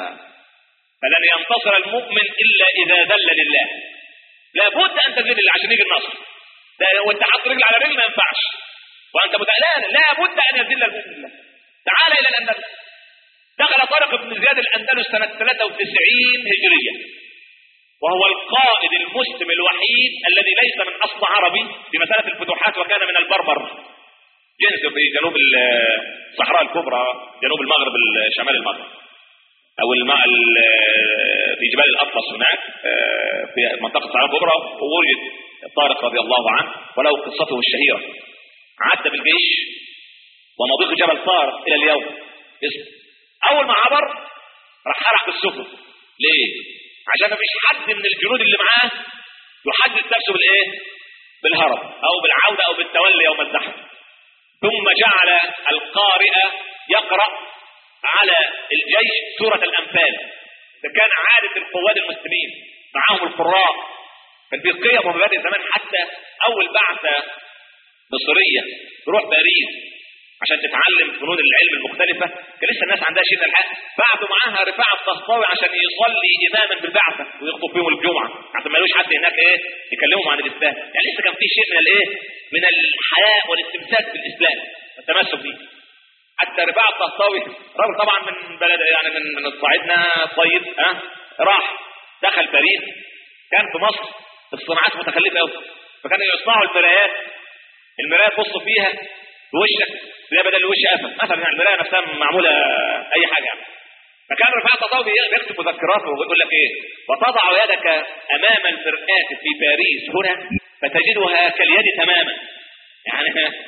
فلن ينتصر المؤمن إلا إذا ذل لله لابد أن تذل عشان يجي النصر ده وانت حاطط رجل على رجل ما ينفعش وانت متألان لابد أن يذل المؤمن لله تعال إلى الأندلس دخل طارق بن زياد الأندلس سنة 93 هجرية وهو القائد المسلم الوحيد الذي ليس من أصل عربي في مسألة الفتوحات وكان من البربر جنس في جنوب الصحراء الكبرى جنوب المغرب شمال المغرب او الماء في جبال الاطلس هناك في منطقه الصحراء الكبرى ووجد طارق رضي الله عنه وله قصته الشهيره عدى بالجيش ومضيق جبل طارق الى اليوم اسم اول ما عبر راح خلع بالسفن ليه؟ عشان ما فيش حد من الجنود اللي معاه يحدث نفسه بالايه؟ بالهرب او بالعوده او بالتولي يوم الزحف ثم جعل القارئ يقرأ على الجيش سورة الأنفال فكان عادة القواد المسلمين معاهم القراء كان في قيم ومبادئ زمان حتى أول بعثة مصرية تروح باريس عشان تتعلم فنون العلم المختلفة كان لسه الناس عندها شيء من الحق بعثوا معاها رفاعة الطهطاوي عشان يصلي إماما بالبعثة ويخطب فيهم الجمعة عشان ما يلوش حد هناك إيه يكلمهم عن الإسلام يعني لسه كان في شيء من الإيه من الحياء والاستمساك بالإسلام التمسك به حتى رفاعة الطهطاوي رجل طبعا من بلد يعني من من صعيدنا طيب ها أه؟ راح دخل باريس كان في مصر الصناعات متخلفة قوي فكانوا يصنعوا المرايات المرايات بصوا فيها بوشك زي بدل الوش قفل مثلا يعني المرايه نفسها معموله اي حاجه يعني فكان رفاعة الطهطاوي بيكتب مذكراته ويقول لك ايه وتضع يدك امام المرآة في باريس هنا فتجدها كاليد تماما يعني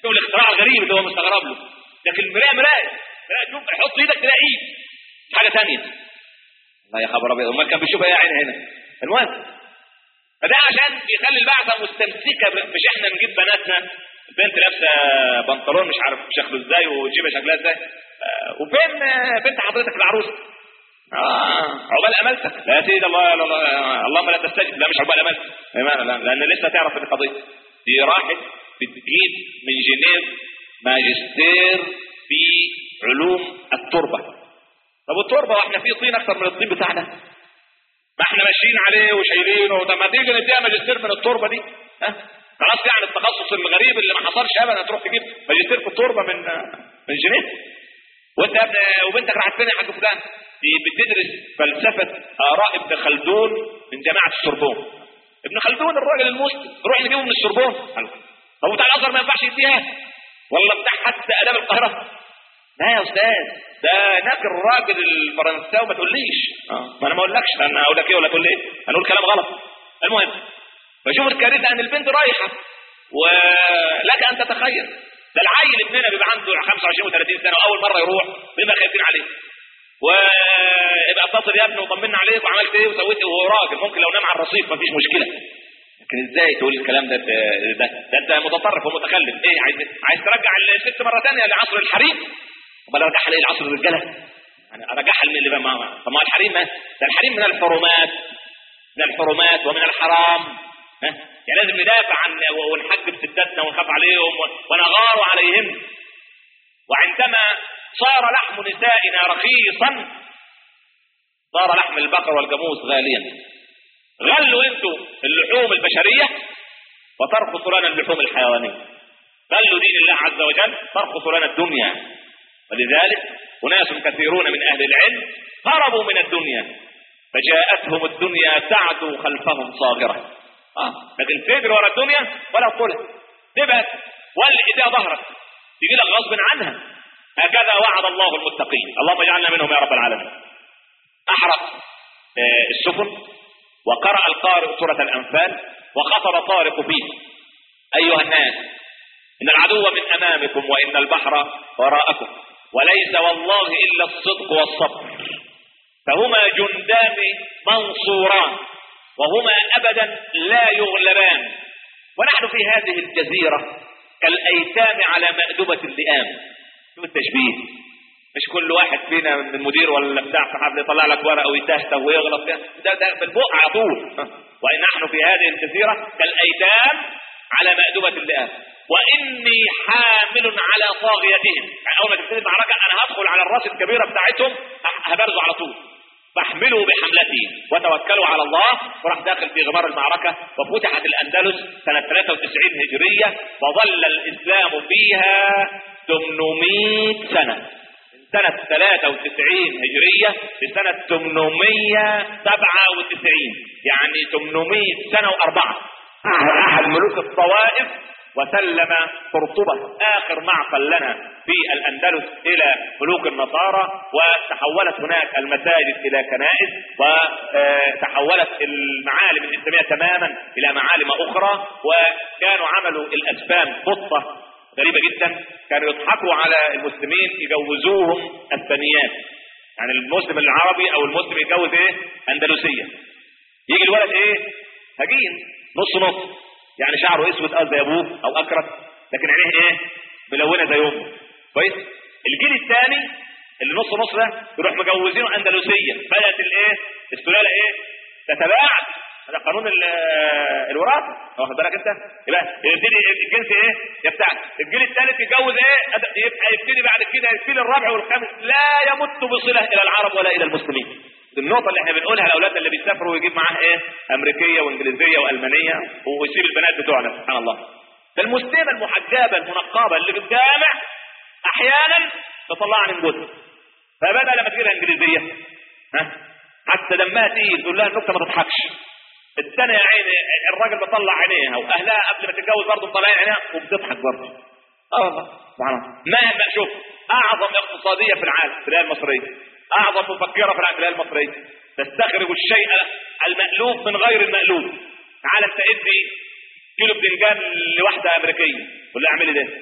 شوف الاختراع الغريب اللي هو مستغرب له لكن المرايه مرايه مرايه شوف حط ايدك تلاقي ايد حاجه ثانيه الله يا خبر ابيض امال كان بيشوف ايه يا عيني هنا المهم فده عشان يخلي البعثه مستمسكه ب- مش احنا نجيب بناتنا البنت لابسه بنطلون مش عارف شكله ازاي وجيبها شكلها ازاي آه، وفين آه، بنت حضرتك العروسه آه عقبال املتك لا يا سيدي الله لا لا اللهم لا تستجب لا مش عقبال املتك لماذا؟ لا لان لسه تعرف القضيه دي راحت بتجيب من جنيف ماجستير في علوم التربه طب التربه واحنا في طين اكتر من الطين بتاعنا ما احنا ماشيين عليه وشايلينه طب ما تيجي نديها ماجستير من التربه دي ها خلاص يعني التخصص الغريب اللي ما حصلش ابدا تروح تجيب ماجستير في التربه من من جنيف وانت يا ابن وبنتك راحت فين يا حاج فلان؟ دي بتدرس فلسفه اراء ابن خلدون من جامعه السوربون. ابن خلدون الراجل المسلم نروح نجيبه من السوربون. طب بتاع الازهر ما ينفعش يديها؟ ولا بتاع حتى اداب القاهره؟ لا يا استاذ ده هناك الراجل الفرنساوي ما تقوليش اه ما انا ما اقولكش انا اقول لك ايه ولا تقول لي ايه؟ هنقول كلام غلط. المهم فشوف الكارثه ان البنت رايحه ولك ان تتخيل ده العيل ابننا بيبقى عنده 25 و30 سنه واول مره يروح بيبقى خايفين عليه ويبقى اتصل يا ابني وطمنا عليك وعملت ايه وسويت ايه وهو راجل ممكن لو نام على الرصيف مفيش مشكله لكن ازاي تقول الكلام ده ده ده, ده انت متطرف ومتخلف ايه عايز عايز ترجع الست مره ثانيه لعصر الحريم امال ارجعها ليه لعصر الرجاله يعني ارجعها لمين اللي بقى ما طب ما الحريم ما ده الحريم من الحرمات من الحرمات ومن الحرام ها؟ يعني لازم ندافع عن ونحجب ستاتنا ونخاف عليهم ونغار عليهم وعندما صار لحم نسائنا رخيصا صار لحم البقر والجاموس غاليا غلوا انتوا اللحوم البشريه وترخص لنا اللحوم الحيوانيه غلوا دين الله عز وجل ترخص لنا الدنيا ولذلك اناس كثيرون من اهل العلم هربوا من الدنيا فجاءتهم الدنيا تعدو خلفهم صاغره اه لكن تجري ورا الدنيا ولا تطولها تبعد والايديها ظهرك تيجي لك غصب عنها هكذا وعد الله المتقين اللهم اجعلنا منهم يا رب العالمين احرق آه، السفن وقرأ القارئ سورة الأنفال وخطر طارق فيه أيها الناس إن العدو من أمامكم وإن البحر وراءكم وليس والله إلا الصدق والصبر فهما جندان منصوران وهما أبدا لا يغلبان ونحن في هذه الجزيرة كالأيتام على مأدبة اللئام شوف التشبيه مش كل واحد فينا من مدير ولا بتاع في حفل يطلع لك ورقه ويتهته ويغلط فيها ده ده في البق على طول ونحن في هذه الجزيره كالايتام على مأدبة اللئام واني حامل على طاغيتهم يعني اول ما تبتدي المعركه انا هدخل على الراس الكبيره بتاعتهم هبرزه على طول فاحملوا بحملتي وتوكلوا على الله وراح داخل في غمار المعركة وفتحت الأندلس سنة 93 هجرية وظل الإسلام فيها 800 سنة من سنة 93 هجرية لسنة 897 يعني 800 سنة وأربعة أحد ملوك الطوائف وسلم قرطبة آخر معقل لنا في الأندلس إلى ملوك النصارى وتحولت هناك المساجد إلى كنائس وتحولت المعالم الإسلامية تماما إلى معالم أخرى وكانوا عملوا الأسبان خطة غريبة جدا كانوا يضحكوا على المسلمين يجوزوهم الثنيات يعني المسلم العربي أو المسلم يتجوز إيه أندلسية يجي الولد إيه هجين نص نص يعني شعره اسود اه زي ابوه او اكرت لكن عينيه ايه ملونه زي امه كويس الجيل الثاني اللي نص نص ده يروح مجوزينه اندلسيه بدات الايه السلاله ايه تتباعد هذا قانون الوراثه واخد بالك انت يبقى يبتدي الجنس ايه يبتعد الجيل الثالث يتجوز ايه يبقى يبتدي بعد كده الجيل الرابع والخامس لا يمت بصله الى العرب ولا الى المسلمين النقطة اللي احنا بنقولها لأولادنا اللي بيسافروا ويجيب معاه ايه؟ أمريكية وإنجليزية وألمانية ويسيب البنات بتوعنا سبحان الله. ده المسلمة المحجبة المنقبة اللي في الجامع أحيانا تطلعها من جزء. فبدأ لما تجيبها إنجليزية ها؟ حتى دمها تقيل تقول لها النكتة ما تضحكش. الثانية يا عيني الراجل بيطلع عينيها وأهلها قبل ما تتجوز برضه مطلعين عينيها وبتضحك برضه. اه والله سبحان الله. مهما شوف أعظم اقتصادية في العالم في الولاية المصرية اعظم مفكره في العقليه المصريه تستخرج الشيء المألوف من غير المألوف تعال انت ادي كيلو بدنجان لواحده امريكيه قول لها اعملي ده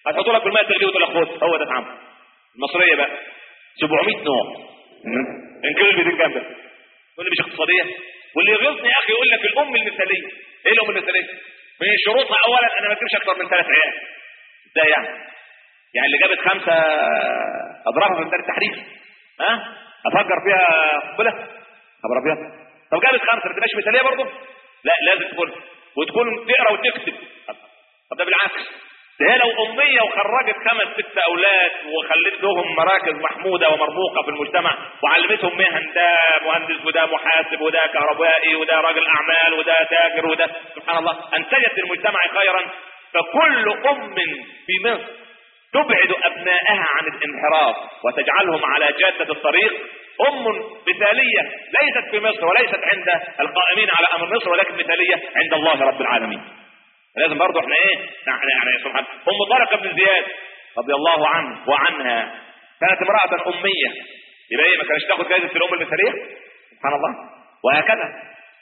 هتحطوا لك في الماء تغليه وتقول لك خد هو ده طعم المصريه بقى 700 نوع انكر البتنجان ده تقول لي مش اقتصاديه واللي يغيظني يا اخي يقول لك الام المثاليه ايه الام المثاليه؟ من شروطها اولا انا ما اجيبش اكتر من ثلاث عيال ازاي يعني؟ يعني اللي جابت خمسه اضربها في ميدان التحرير ها؟ افجر فيها قنبله خبر ابيض طب جابت خمسه ما تبقاش مثاليه برضه؟ لا لازم تكون وتكون تقرا وتكتب طب ده بالعكس ده هي لو أمية وخرجت خمس ست أولاد وخلت لهم مراكز محمودة ومرموقة في المجتمع وعلمتهم مهن ده مهندس وده محاسب وده كهربائي وده راجل أعمال وده تاجر وده سبحان الله أنتجت للمجتمع خيرا فكل أم في مصر تبعد أبنائها عن الانحراف وتجعلهم على جادة الطريق أم مثالية ليست في مصر وليست عند القائمين على أمر مصر ولكن مثالية عند الله رب العالمين لازم برضه احنا ايه يعني يعني سبحان ام طارق بن زياد رضي الله عنه وعنها كانت امرأة أمية يبقى ايه ما كانش تاخد جائزة الأم المثالية سبحان الله وهكذا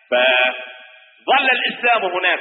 فظل الإسلام هناك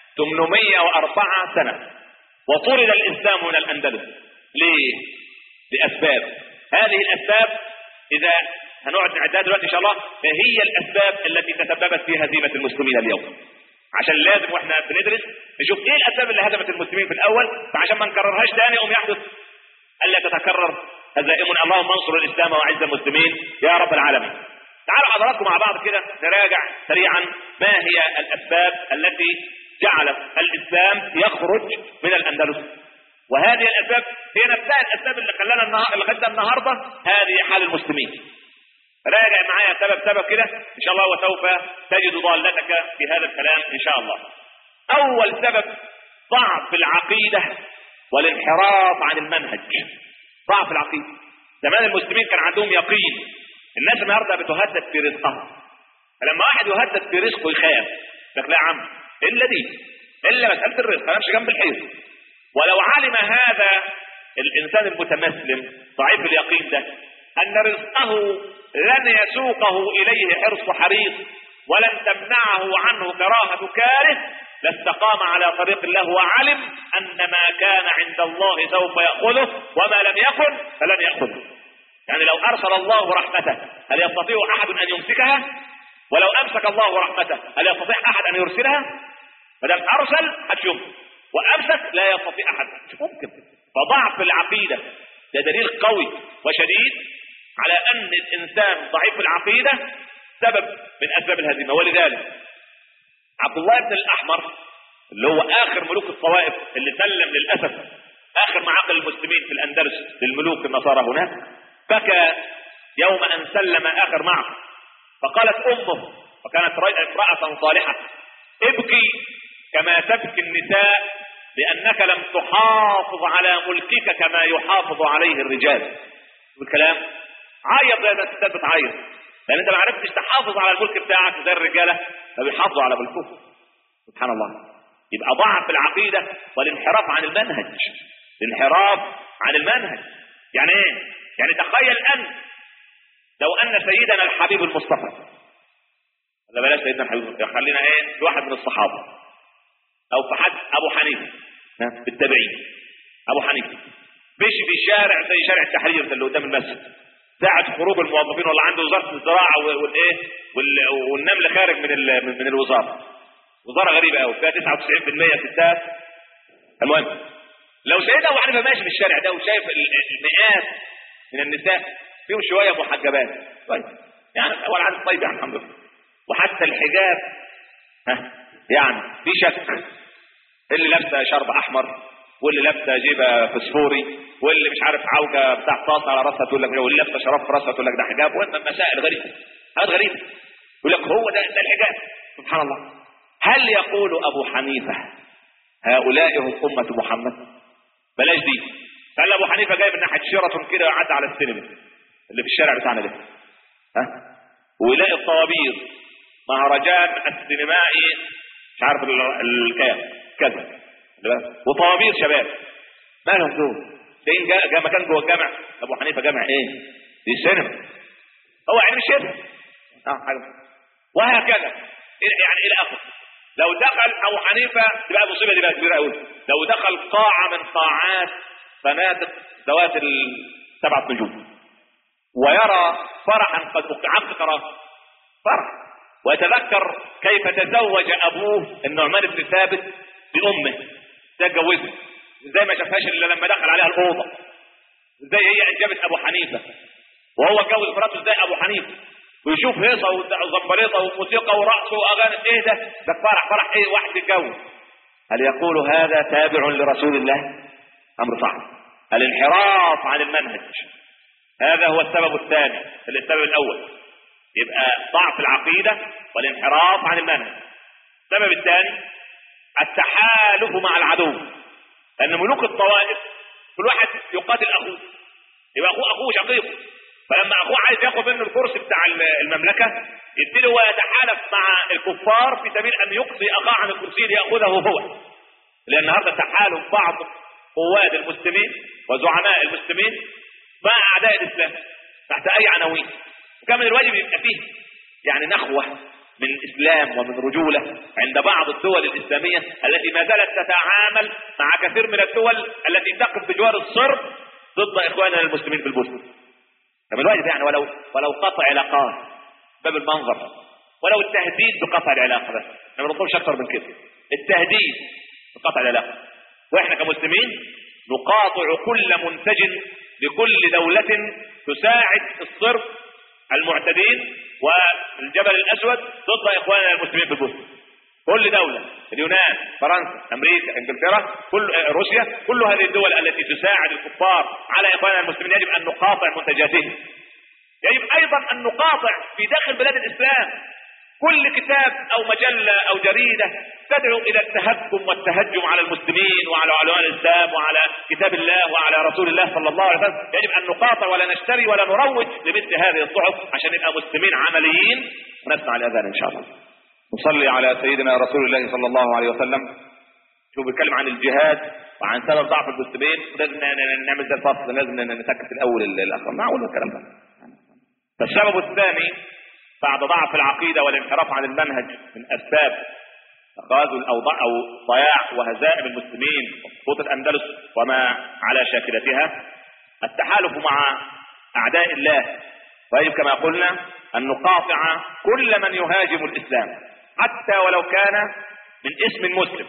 804 سنة وطرد الإسلام من الأندلس ليه؟ لأسباب هذه الأسباب إذا هنقعد نعدها دلوقتي إن شاء الله فهي الأسباب التي تسببت في هزيمة المسلمين اليوم عشان لازم واحنا بندرس نشوف ايه الاسباب اللي هزمت المسلمين في الاول فعشان ما نكررهاش تاني يقوم يحدث الا تتكرر هزائمنا اللهم انصر الاسلام واعز المسلمين يا رب العالمين تعالوا حضراتكم مع بعض كده نراجع سريعا ما هي الاسباب التي جعلت الاسلام يخرج من الاندلس وهذه الاسباب هي نفسها الاسباب اللي خلانا النهار اللي خدنا النهارده هذه حال المسلمين راجع معايا سبب سبب كده ان شاء الله وسوف تجد ضالتك في هذا الكلام ان شاء الله اول سبب ضعف العقيده والانحراف عن المنهج ضعف العقيده زمان المسلمين كان عندهم يقين الناس النهارده بتهدد في رزقها فلما واحد يهدد في رزقه يخاف لك لا يا عم الا دي الا مساله الرزق انا امشي جنب الحيط ولو علم هذا الانسان المتمسلم ضعيف اليقين ده ان رزقه لن يسوقه اليه حرص حريص ولن تمنعه عنه كراهه كاره لاستقام على طريق الله وعلم ان ما كان عند الله سوف ياخذه وما لم يكن فلن ياخذه يعني لو ارسل الله رحمته هل يستطيع احد ان يمسكها ولو امسك الله رحمته هل يستطيع احد ان يرسلها ما دام ارسل هتشوف وامسك لا يستطيع احد مش ممكن فضعف العقيده ده دليل قوي وشديد على ان الانسان ضعيف العقيده سبب من اسباب الهزيمه ولذلك عبد الله بن الاحمر اللي هو اخر ملوك الطوائف اللي سلم للاسف اخر معاقل المسلمين في الاندلس للملوك النصارى هناك بكى يوم ان سلم اخر معه فقالت امه وكانت امراه صالحه ابكي كما تبكي النساء لانك لم تحافظ على ملكك كما يحافظ عليه الرجال الكلام عيط زي ما الستات بتعيط لان انت ما عرفتش تحافظ على الملك بتاعك زي الرجاله فبيحافظوا على ملكهم سبحان الله يبقى ضعف العقيده والانحراف عن المنهج الانحراف عن المنهج يعني ايه يعني تخيل انت لو ان سيدنا الحبيب المصطفى ولا بلاش سيدنا الحبيب المصطفى خلينا ايه في واحد من الصحابه او في حد ابو حنيفه بالتابعين ابو حنيفه مشي في شارع زي شارع التحرير ده اللي قدام المسجد ساعة خروج الموظفين ولا عند وزارة الزراعة والايه والنمل خارج من من الوزارة وزارة غريبة قوي فيها 99% ستات المهم لو سيدنا ابو حنيفه ماشي في الشارع ده وشايف المئات من النساء فيهم شوية محجبات طيب يعني هو العدد طيب يعني الحمد لله وحتى الحجاب ها يعني في شك اللي لابسه شرب احمر واللي لابسه جيبه فسفوري واللي مش عارف عوجه بتاع طاس على راسها تقول لك واللي لابسه شراب في راسها تقول لك ده حجاب مسائل غريبه حاجات غريبه يقول لك هو ده ده الحجاب سبحان الله هل يقول ابو حنيفه هؤلاء هم امه محمد بلاش دي قال ابو حنيفه جاي من ناحيه شيراتون كده وعدى على السينما اللي في الشارع بتاعنا ده ها ويلاقي الطوابير مهرجان السينمائي مش عارف الكام كذا وطوابير شباب مالهم دول فين جاء جا مكان جوه الجامع ابو حنيفه جامع ايه دي سينما هو يعني مش كده اه حاجه وهكذا يعني الى اخره لو دخل ابو حنيفه تبقى المصيبه دي بقى كبيره قوي لو دخل قاعه من قاعات فنادق ذوات السبعة نجوم ويرى فرحا قد أقعد فرح ويتذكر كيف تزوج أبوه النعمان بن ثابت بأمه ده اتجوزها ازاي ما شافهاش الا لما دخل عليها الاوضه ازاي هي انجبت ابو حنيفه وهو اتجوز مراته ازاي ابو حنيفه ويشوف هيصه وزمبريطه وموسيقى ورقص واغاني ايه ده ده فرح فرح ايه واحد يتجوز هل يقول هذا تابع لرسول الله امر صعب الانحراف عن المنهج هذا هو السبب الثاني السبب الاول يبقى ضعف العقيده والانحراف عن المنهج السبب الثاني التحالف مع العدو لان ملوك الطوائف كل واحد يقاتل اخوه يبقى اخوه اخوه شقيقه فلما اخوه عايز ياخد منه الكرسي بتاع المملكه يبتدي هو يتحالف مع الكفار في سبيل ان يقضي اخاه عن الكرسي لياخذه هو لان النهارده تحالف بعض قواد المسلمين وزعماء المسلمين مع اعداء الاسلام تحت اي عناوين وكان من الواجب يبقى فيه يعني نخوه من اسلام ومن رجوله عند بعض الدول الاسلاميه التي ما زالت تتعامل مع كثير من الدول التي تقف بجوار الصرب ضد اخواننا المسلمين في البوسنه. فمن الواجب يعني ولو ولو قطع علاقات باب المنظر ولو التهديد بقطع العلاقه بس احنا ما بنطلبش اكثر من كده التهديد بقطع العلاقه واحنا كمسلمين نقاطع كل منتج لكل دوله تساعد الصرف المعتدين والجبل الاسود ضد اخواننا المسلمين في البوسنه كل دولة اليونان فرنسا امريكا انجلترا كل آه، روسيا كل هذه الدول التي تساعد الكفار على اخواننا المسلمين يجب ان نقاطع منتجاتهم يجب ايضا ان نقاطع في داخل بلاد الاسلام كل كتاب او مجلة او جريدة تدعو الى التهكم والتهجم على المسلمين وعلى علماء الاسلام وعلى كتاب الله وعلى رسول الله صلى الله عليه وسلم يجب ان نقاطع ولا نشتري ولا نروج لمثل هذه الصحف عشان نبقى مسلمين عمليين ونسمع الاذان ان شاء الله نصلي على سيدنا رسول الله صلى الله عليه وسلم شوف بيتكلم عن الجهاد وعن سبب ضعف المسلمين لازم نعمل زي الفصل لازم نسكت الاول الاخر معقول الكلام ده فالسبب الثاني بعد ضعف العقيدة والانحراف عن المنهج من أسباب تخاذل أو أو ضياع وهزائم المسلمين وسقوط الأندلس وما على شاكلتها التحالف مع أعداء الله ويجب كما قلنا أن نقاطع كل من يهاجم الإسلام حتى ولو كان من اسم مسلم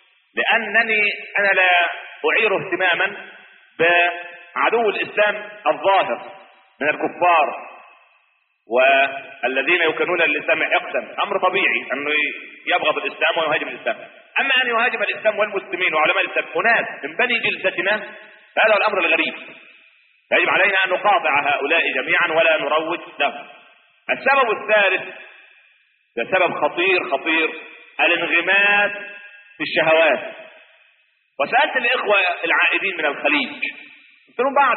لأنني أنا لا أعير اهتماما بعدو الإسلام الظاهر من الكفار والذين يكونون للاسلام حقدا امر طبيعي انه يبغض الاسلام ويهاجم الاسلام اما ان يهاجم الاسلام والمسلمين وعلماء الاسلام اناس من بني جلدتنا فهذا هو الامر الغريب يجب علينا ان نقاطع هؤلاء جميعا ولا نروج لهم السبب الثالث ده سبب خطير خطير الانغماس في الشهوات وسالت الاخوه العائدين من الخليج قلت لهم بعد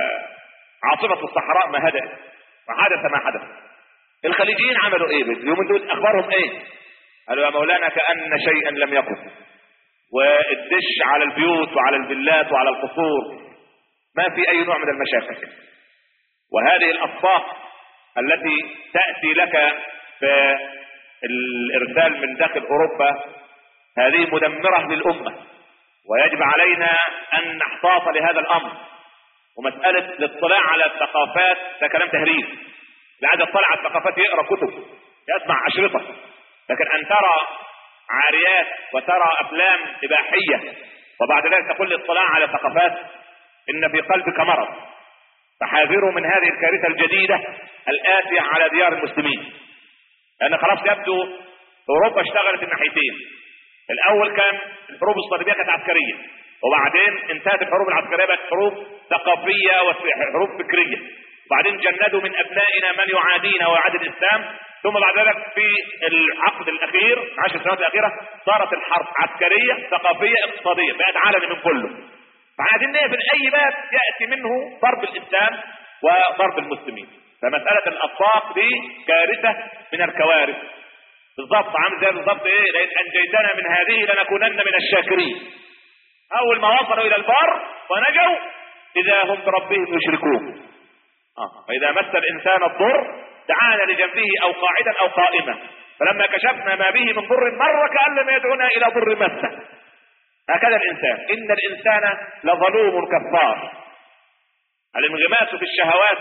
عاصفه الصحراء ما هدأت فحدث ما حدث الخليجيين عملوا ايه اليومين دول اخبارهم ايه قالوا يا مولانا كأن شيئا لم يكن والدش على البيوت وعلى الفيلات وعلى القصور ما في اي نوع من المشاكل وهذه الاصفاق التي تأتي لك في الارسال من داخل اوروبا هذه مدمرة للامة ويجب علينا ان نحتاط لهذا الامر ومسألة الاطلاع على الثقافات ده كلام تهريج اللي عايز يطلع على الثقافات يقرا كتب يسمع أشرطة لكن أن ترى عاريات وترى أفلام إباحية وبعد ذلك تقول الاطلاع على الثقافات إن في قلبك مرض فحاذروا من هذه الكارثة الجديدة الآتية على ديار المسلمين لأن خلاص يبدو أوروبا اشتغلت الناحيتين الأول كان الحروب الصليبية كانت عسكرية وبعدين انتهت الحروب العسكريه بقت حروب ثقافيه وحروب فكريه وبعدين جندوا من ابنائنا من يعادينا ويعادي الاسلام ثم بعد ذلك في العقد الاخير عشر سنوات الاخيره صارت الحرب عسكريه ثقافيه اقتصاديه بقت عالمي من كله فعايزين نقفل اي باب ياتي منه ضرب الاسلام وضرب المسلمين فمساله الاطباق دي كارثه من الكوارث بالضبط عامل زي بالضبط ايه لئن انجيتنا من هذه لنكونن من الشاكرين اول ما وصلوا الى البر ونجوا اذا هم بربهم يشركون آه. فاذا مس الانسان الضر دعانا لجنبه او قاعدا او قائما فلما كشفنا ما به من ضر مر كان لم يدعونا الى ضر مسه هكذا الانسان ان الانسان لظلوم كفار الانغماس في الشهوات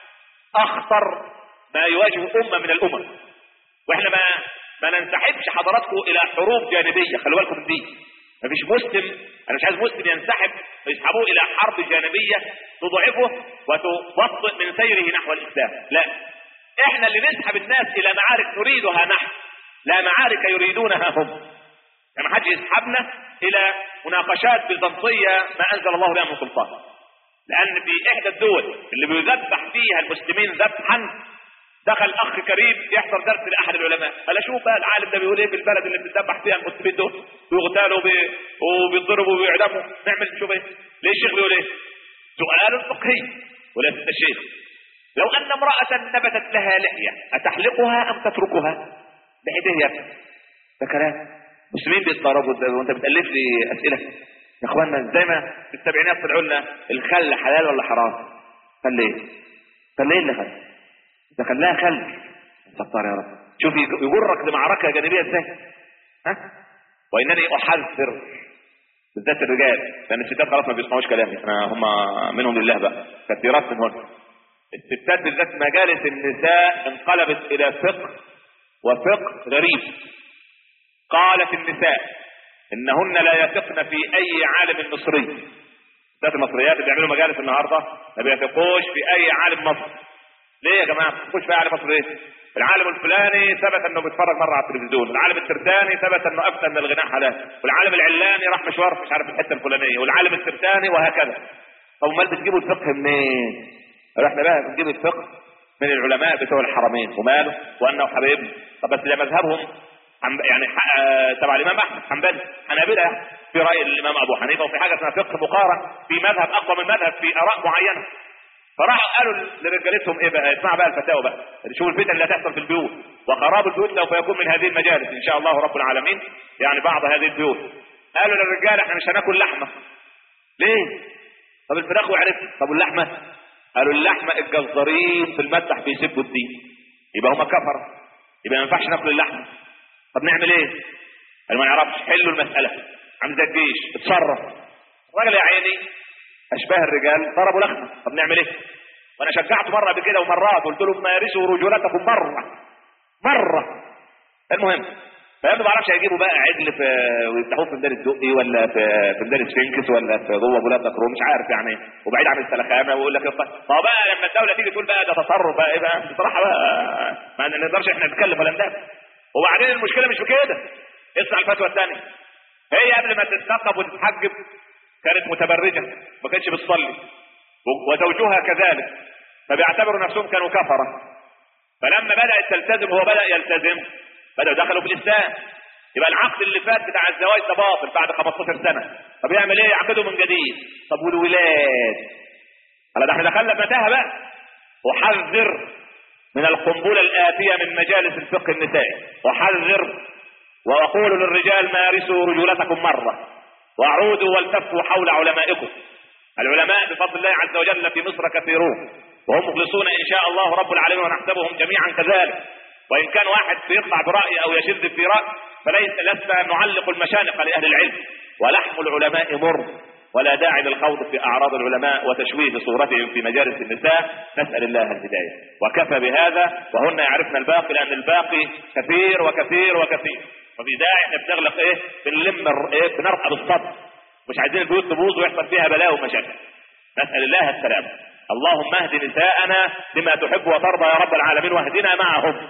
اخطر ما يواجه امه من الامم واحنا ما ما ننسحبش حضراتكم الى حروب جانبيه خلوا بالكم من دي مفيش مسلم انا مش عايز مسلم ينسحب ويسحبوه الى حرب جانبيه تضعفه وتبطئ من سيره نحو الاسلام لا احنا اللي نسحب الناس الى معارك نريدها نحن لا معارك يريدونها هم يعني ما حدش يسحبنا الى مناقشات بيزنطيه ما انزل الله لها من سلطان لان في احدى الدول اللي بيذبح فيها المسلمين ذبحا دخل اخ كريم يحضر درس لاحد العلماء قال اشوف بقى العالم ده بيقول ايه في البلد اللي بتذبح فيها المسلمين دول بيغتالوا وبي- وبيتضربوا وبيعدموا نعمل نشوف ايه ليه الشيخ بيقول ايه سؤال فقهي ولا ست الشيخ لو ان امرأة نبتت لها لحية اتحلقها ام تتركها بعيد ايه يا ابني ده كلام مسلمين بيتضربوا ده وانت بتألف لي اسئلة يا اخوانا زي ما في السبعينات طلعوا لنا الخل حلال ولا حرام خل ايه خل ايه اللي خل ده خلاها خل ستار يا رب شوف يج- يجرك لمعركة جانبية ازاي ها وانني احذر بالذات الرجال لان الستات خلاص ما بيسمعوش كلامي انا هم منهم لله بقى كثيرات منهن الستات بالذات مجالس النساء انقلبت الى فقه وفقه غريب قالت النساء انهن لا يثقن في اي عالم مصري الستات المصريات اللي بيعملوا مجالس النهارده ما بيثقوش في اي عالم مصري ليه يا جماعه ما تثقوش في اي عالم مصري ايه العالم الفلاني ثبت انه بيتفرج مره على التلفزيون العالم الترتاني ثبت انه افتى ان الغناء حلال والعالم العلاني راح مشوار مش عارف الحته الفلانيه والعالم الترتاني وهكذا طب امال بتجيبوا الفقه منين احنا بقى بنجيب الفقه من العلماء بتوع الحرمين وماله وانه حبيبنا طب بس ده مذهبهم حنب- يعني ح- آه، تبع الامام احمد حنبلي حنابلة يعني في راي الامام ابو حنيفه وفي حاجه اسمها فقه مقارن في مذهب اقوى من مذهب في اراء معينه فراحوا قالوا لرجالتهم ايه بقى اسمع بقى الفتاوى بقى شوف الفتن اللي هتحصل في البيوت وخراب البيوت سوف يكون من هذه المجالس ان شاء الله رب العالمين يعني بعض هذه البيوت قالوا للرجال احنا مش هناكل لحمه ليه طب الفراخ وعرفت طب اللحمه قالوا اللحمه الجزارين في المذبح بيسبوا الدين يبقى هم كفر يبقى ما ينفعش ناكل اللحمه طب نعمل ايه قالوا ما نعرفش حلوا المساله عامل زي الجيش اتصرف الراجل يا عيني اشباه الرجال ضربوا لخمه طب نعمل ايه وانا شجعته مره قبل كده ومرات قلت له ما يرثوا رجولتكم مره مره المهم فهم ما بعرفش هيجيبوا بقى عجل في ويفتحوه في مدارس دقي ولا في في مدارس فينكس ولا في جوه بلاد دكرو مش عارف يعني وبعيد عن السلخانه ويقول لك يا ما هو بقى لما الدوله تيجي تقول بقى ده تصرف بقى ايه بقى بصراحه بقى ما نقدرش احنا نتكلم ولا ندافع وبعدين المشكله مش في كده اسمع الفتوى الثانيه هي قبل ما تتنقب وتتحجب كانت متبرجه ما كانتش بتصلي و- وزوجها كذلك فبيعتبروا نفسهم كانوا كفره فلما بدات تلتزم هو بدا يلتزم بداوا دخلوا في الاسلام يبقى العقد اللي فات بتاع الزواج ده باطل بعد 15 سنه طب يعمل ايه يعقده من جديد طب والولاد هلا ده احنا دخلنا في متاهه بقى احذر من القنبله الاتيه من مجالس الفقه النسائي احذر واقول للرجال مارسوا رجولتكم مره واعودوا والتفوا حول علمائكم العلماء بفضل الله عز وجل في مصر كثيرون وهم مخلصون ان شاء الله رب العالمين ونحسبهم جميعا كذلك وان كان واحد بيطلع براي او يشذ في راي فليس لسنا نعلق المشانق لاهل العلم ولحم العلماء مر ولا داعي للخوض في اعراض العلماء وتشويه صورتهم في مجالس النساء نسال الله الهدايه وكفى بهذا وهن يعرفن الباقي لان الباقي كثير وكثير وكثير وفي داعي احنا بنغلق ايه بنلم الر- ايه بنرقب الصدر مش عايزين البيوت تبوظ ويحصل فيها بلاء ومشاكل نسال الله السلام اللهم اهد نساءنا لما تحب وترضى يا رب العالمين واهدنا معهم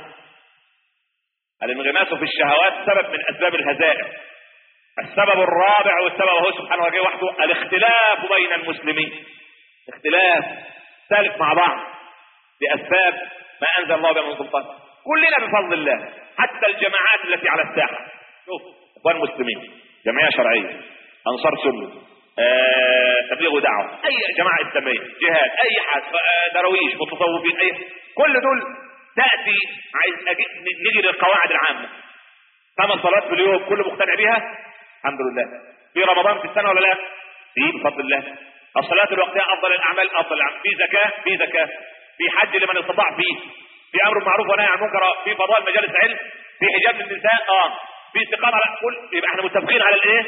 الانغماس في الشهوات سبب من اسباب الهزائم السبب الرابع والسبب هو سبحانه وتعالى وحده الاختلاف بين المسلمين اختلاف سالك مع بعض لاسباب ما انزل الله بها من سلطان كلنا بفضل الله حتى الجماعات التي على الساحه شوف اخوان مسلمين جمعيه شرعيه انصار سنه آه، تبليغ ودعوه اي جماعه اسلاميه جهاد اي حد آه، درويش متصوفين اي كل دول تاتي عايز أجي- نيجي للقواعد العامه خمس صلوات في اليوم كله مقتنع بيها الحمد لله في رمضان في السنه ولا لا في بفضل الله الصلاه الوقتيه افضل الاعمال افضل الاعمال في زكاه في زكاه في حج لمن استطاع فيه في امر معروف ونهي عن المنكر في فضائل مجالس علم في حجاب للنساء اه في استقامه لا كل يبقى احنا متفقين على الايه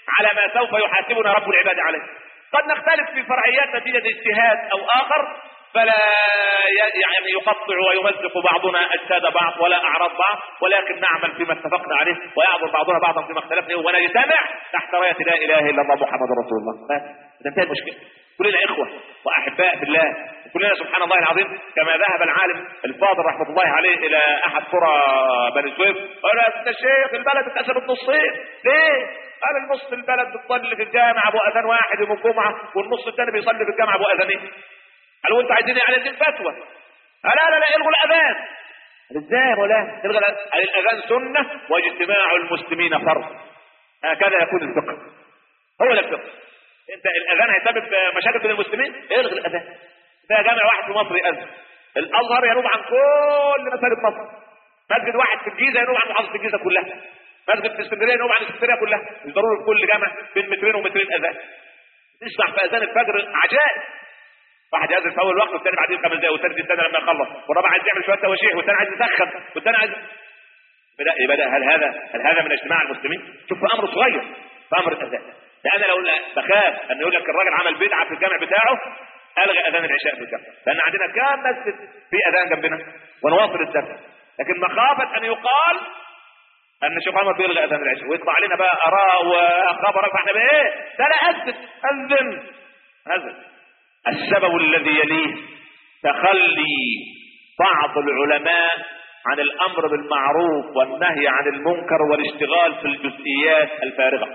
على ما سوف يحاسبنا رب العباد عليه قد نختلف في فرعيات نتيجة اجتهاد او اخر فلا يعني يقطع ويمزق بعضنا اجساد بعض ولا اعراض بعض ولكن نعمل فيما اتفقنا عليه ويعذر بعضنا بعضا فيما اختلفنا ونجتمع تحت رايه لا اله الا الله محمد رسول الله بس تنتهي المشكله كلنا اخوه واحباء في الله كلنا سبحان الله العظيم كما ذهب العالم الفاضل رحمه الله عليه الى احد قرى بني سويف قال يا الشيخ البلد اتقسمت نصين ليه؟ قال النص البلد بتصلي في الجامع ابو اذان واحد يوم الجمعه والنص الثاني بيصلي في الجامع ابو اذانين قالوا انتوا عايزين ايه عايزين فتوى لا لا لا الغوا الاذان قال ازاي يا مولانا الغى الأذان؟ قال الاذان سنه واجتماع المسلمين فرض هكذا يكون الفقه هو ده الفقه انت الاذان هيسبب مشاكل بين المسلمين الغي الاذان ده جامع واحد في مصر يأذن الازهر ينوب عن كل مساجد مصر مسجد واحد في الجيزه ينوب عن محافظه الجيزه كلها مسجد في اسكندريه ينوب عن اسكندريه كلها مش ضروري في كل جامع بين مترين ومترين اذان تسمع في اذان الفجر عجائب واحد يأذن في اول وقت والثاني بعدين خمس دقايق والثالث يستنى لما يخلص والرابع عايز يعمل شويه تواشيح والثاني عايز يسخن والثاني عايز بدا يبدا هل هذا هل هذا من اجتماع المسلمين؟ شوف في امر صغير في امر الاذان لان لو بخاف ان يقول لك الراجل عمل بدعه في الجامع بتاعه الغي اذان العشاء في الجامع لان عندنا كام مسجد في اذان جنبنا ونواصل الدرس لكن مخافه ان يقال ان الشيخ محمد بيلغي اذان العشاء ويطلع علينا بقى اراء وخبر فاحنا بقى ايه؟ ده لا اذن اذن اذن السبب الذي يليه تخلي بعض العلماء عن الامر بالمعروف والنهي عن المنكر والاشتغال في الجزئيات الفارغه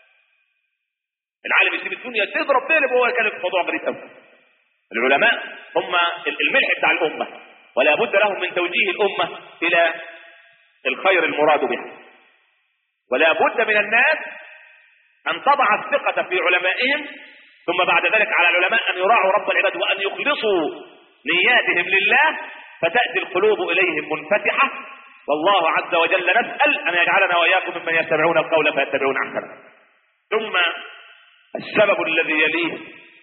العالم يسيب الدنيا تضرب تقلب وهو يتكلم في موضوع غريب قوي العلماء هم الملح بتاع الامه ولا بد لهم من توجيه الامه الى الخير المراد بها ولا بد من الناس ان تضع الثقه في علمائهم ثم بعد ذلك على العلماء ان يراعوا رب العباد وان يخلصوا نياتهم لله فتاتي القلوب اليهم منفتحه والله عز وجل نسال ان يجعلنا واياكم ممن يتبعون القول فيتبعون احسنه ثم السبب الذي يليه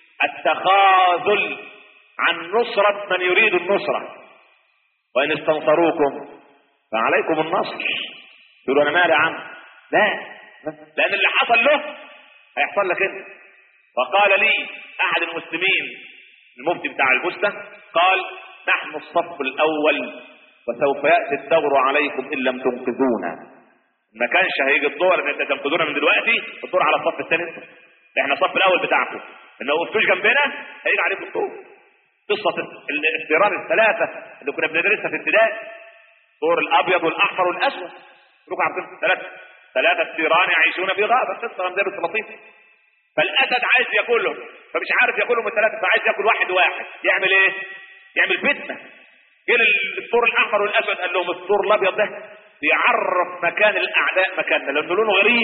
التخاذل عن نصرة من يريد النصرة وإن استنصروكم فعليكم النصر تقولوا أنا مالي عم لا لأن اللي حصل له هيحصل لك أنت فقال لي أحد المسلمين المفتي بتاع البستة قال نحن الصف الأول وسوف يأتي الدور عليكم إن لم تنقذونا ما كانش هيجي الدور ان انت تنقذونا من دلوقتي الدور على الصف الثاني انت احنا الصف الاول بتاعكم ان لو وقفتوش جنبنا هيجي عليكم الدور قصه الاضطرار الثلاثه اللي كنا بندرسها في ابتدائي الدور الابيض والاحمر والاسود كلكم عارفين ثلاثه ثلاثه ثيران يعيشون في غابه قصه رمزيه بس لطيفه فالاسد عايز ياكلهم فمش عارف ياكلهم الثلاثه فعايز ياكل واحد واحد يعمل ايه؟ يعمل فتنه جه الدور الاحمر والاسود قال لهم الدور الابيض ده بيعرف مكان الاعداء مكاننا لانه لونه غريب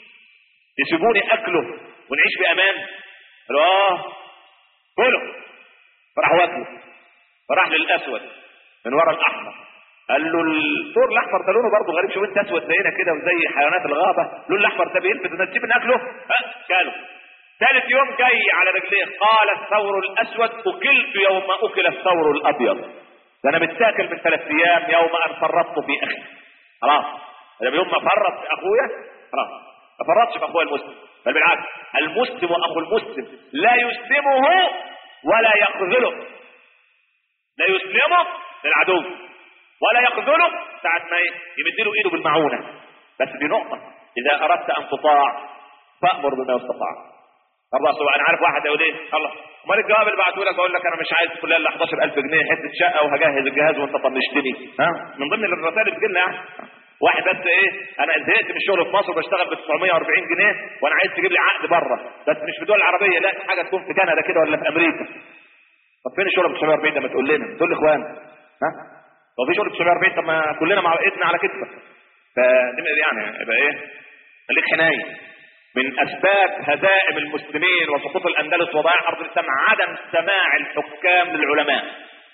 يسيبوني اكله ونعيش بامان قالوا اه كله فراح واكله فراح للاسود من ورا الاحمر قال له الدور الاحمر ده لونه برضه غريب شوف انت اسود زينا كده وزي حيوانات الغابه اللون الاحمر ده بيلفت الناس تسيب ناكله ها كاله ثالث يوم جاي على رجليه قال الثور الاسود اكلت يوم اكل الثور الابيض ده انا متاكل من ثلاث ايام يوم ان فرطت في اخي خلاص لما يوم ما فرط في اخويا خلاص ما فرطش في اخويا المسلم بل بالعكس المسلم اخو المسلم لا يسلمه ولا يخذله لا يسلمه للعدو ولا يخذله ساعة ما يمد له ايده بالمعونة بس دي نقطة اذا اردت ان تطاع فامر بما يستطاع الله سبحانه انا عارف واحد يقول ايه الله امال الجواب اللي بعته لك اقول لك انا مش عايز فلان الا 11000 جنيه حته شقه وهجهز الجهاز وانت طنشتني ها من ضمن الرسائل اللي بتجيلنا يعني واحد بس ايه انا زهقت من الشغل في مصر بشتغل ب 940 جنيه وانا عايز تجيب لي عقد بره بس مش في الدول العربيه لا حاجه تكون في كندا كده ولا في امريكا طب فين الشغل ب 940 ده ما تقول لنا تقول لي اخوان ها لو في شغل ب 940 طب ما كلنا مع ايدنا على كتفك فدي يعني يبقى ايه خليك حنين من اسباب هزائم المسلمين وسقوط الاندلس وضياع ارض الاسلام عدم سماع الحكام للعلماء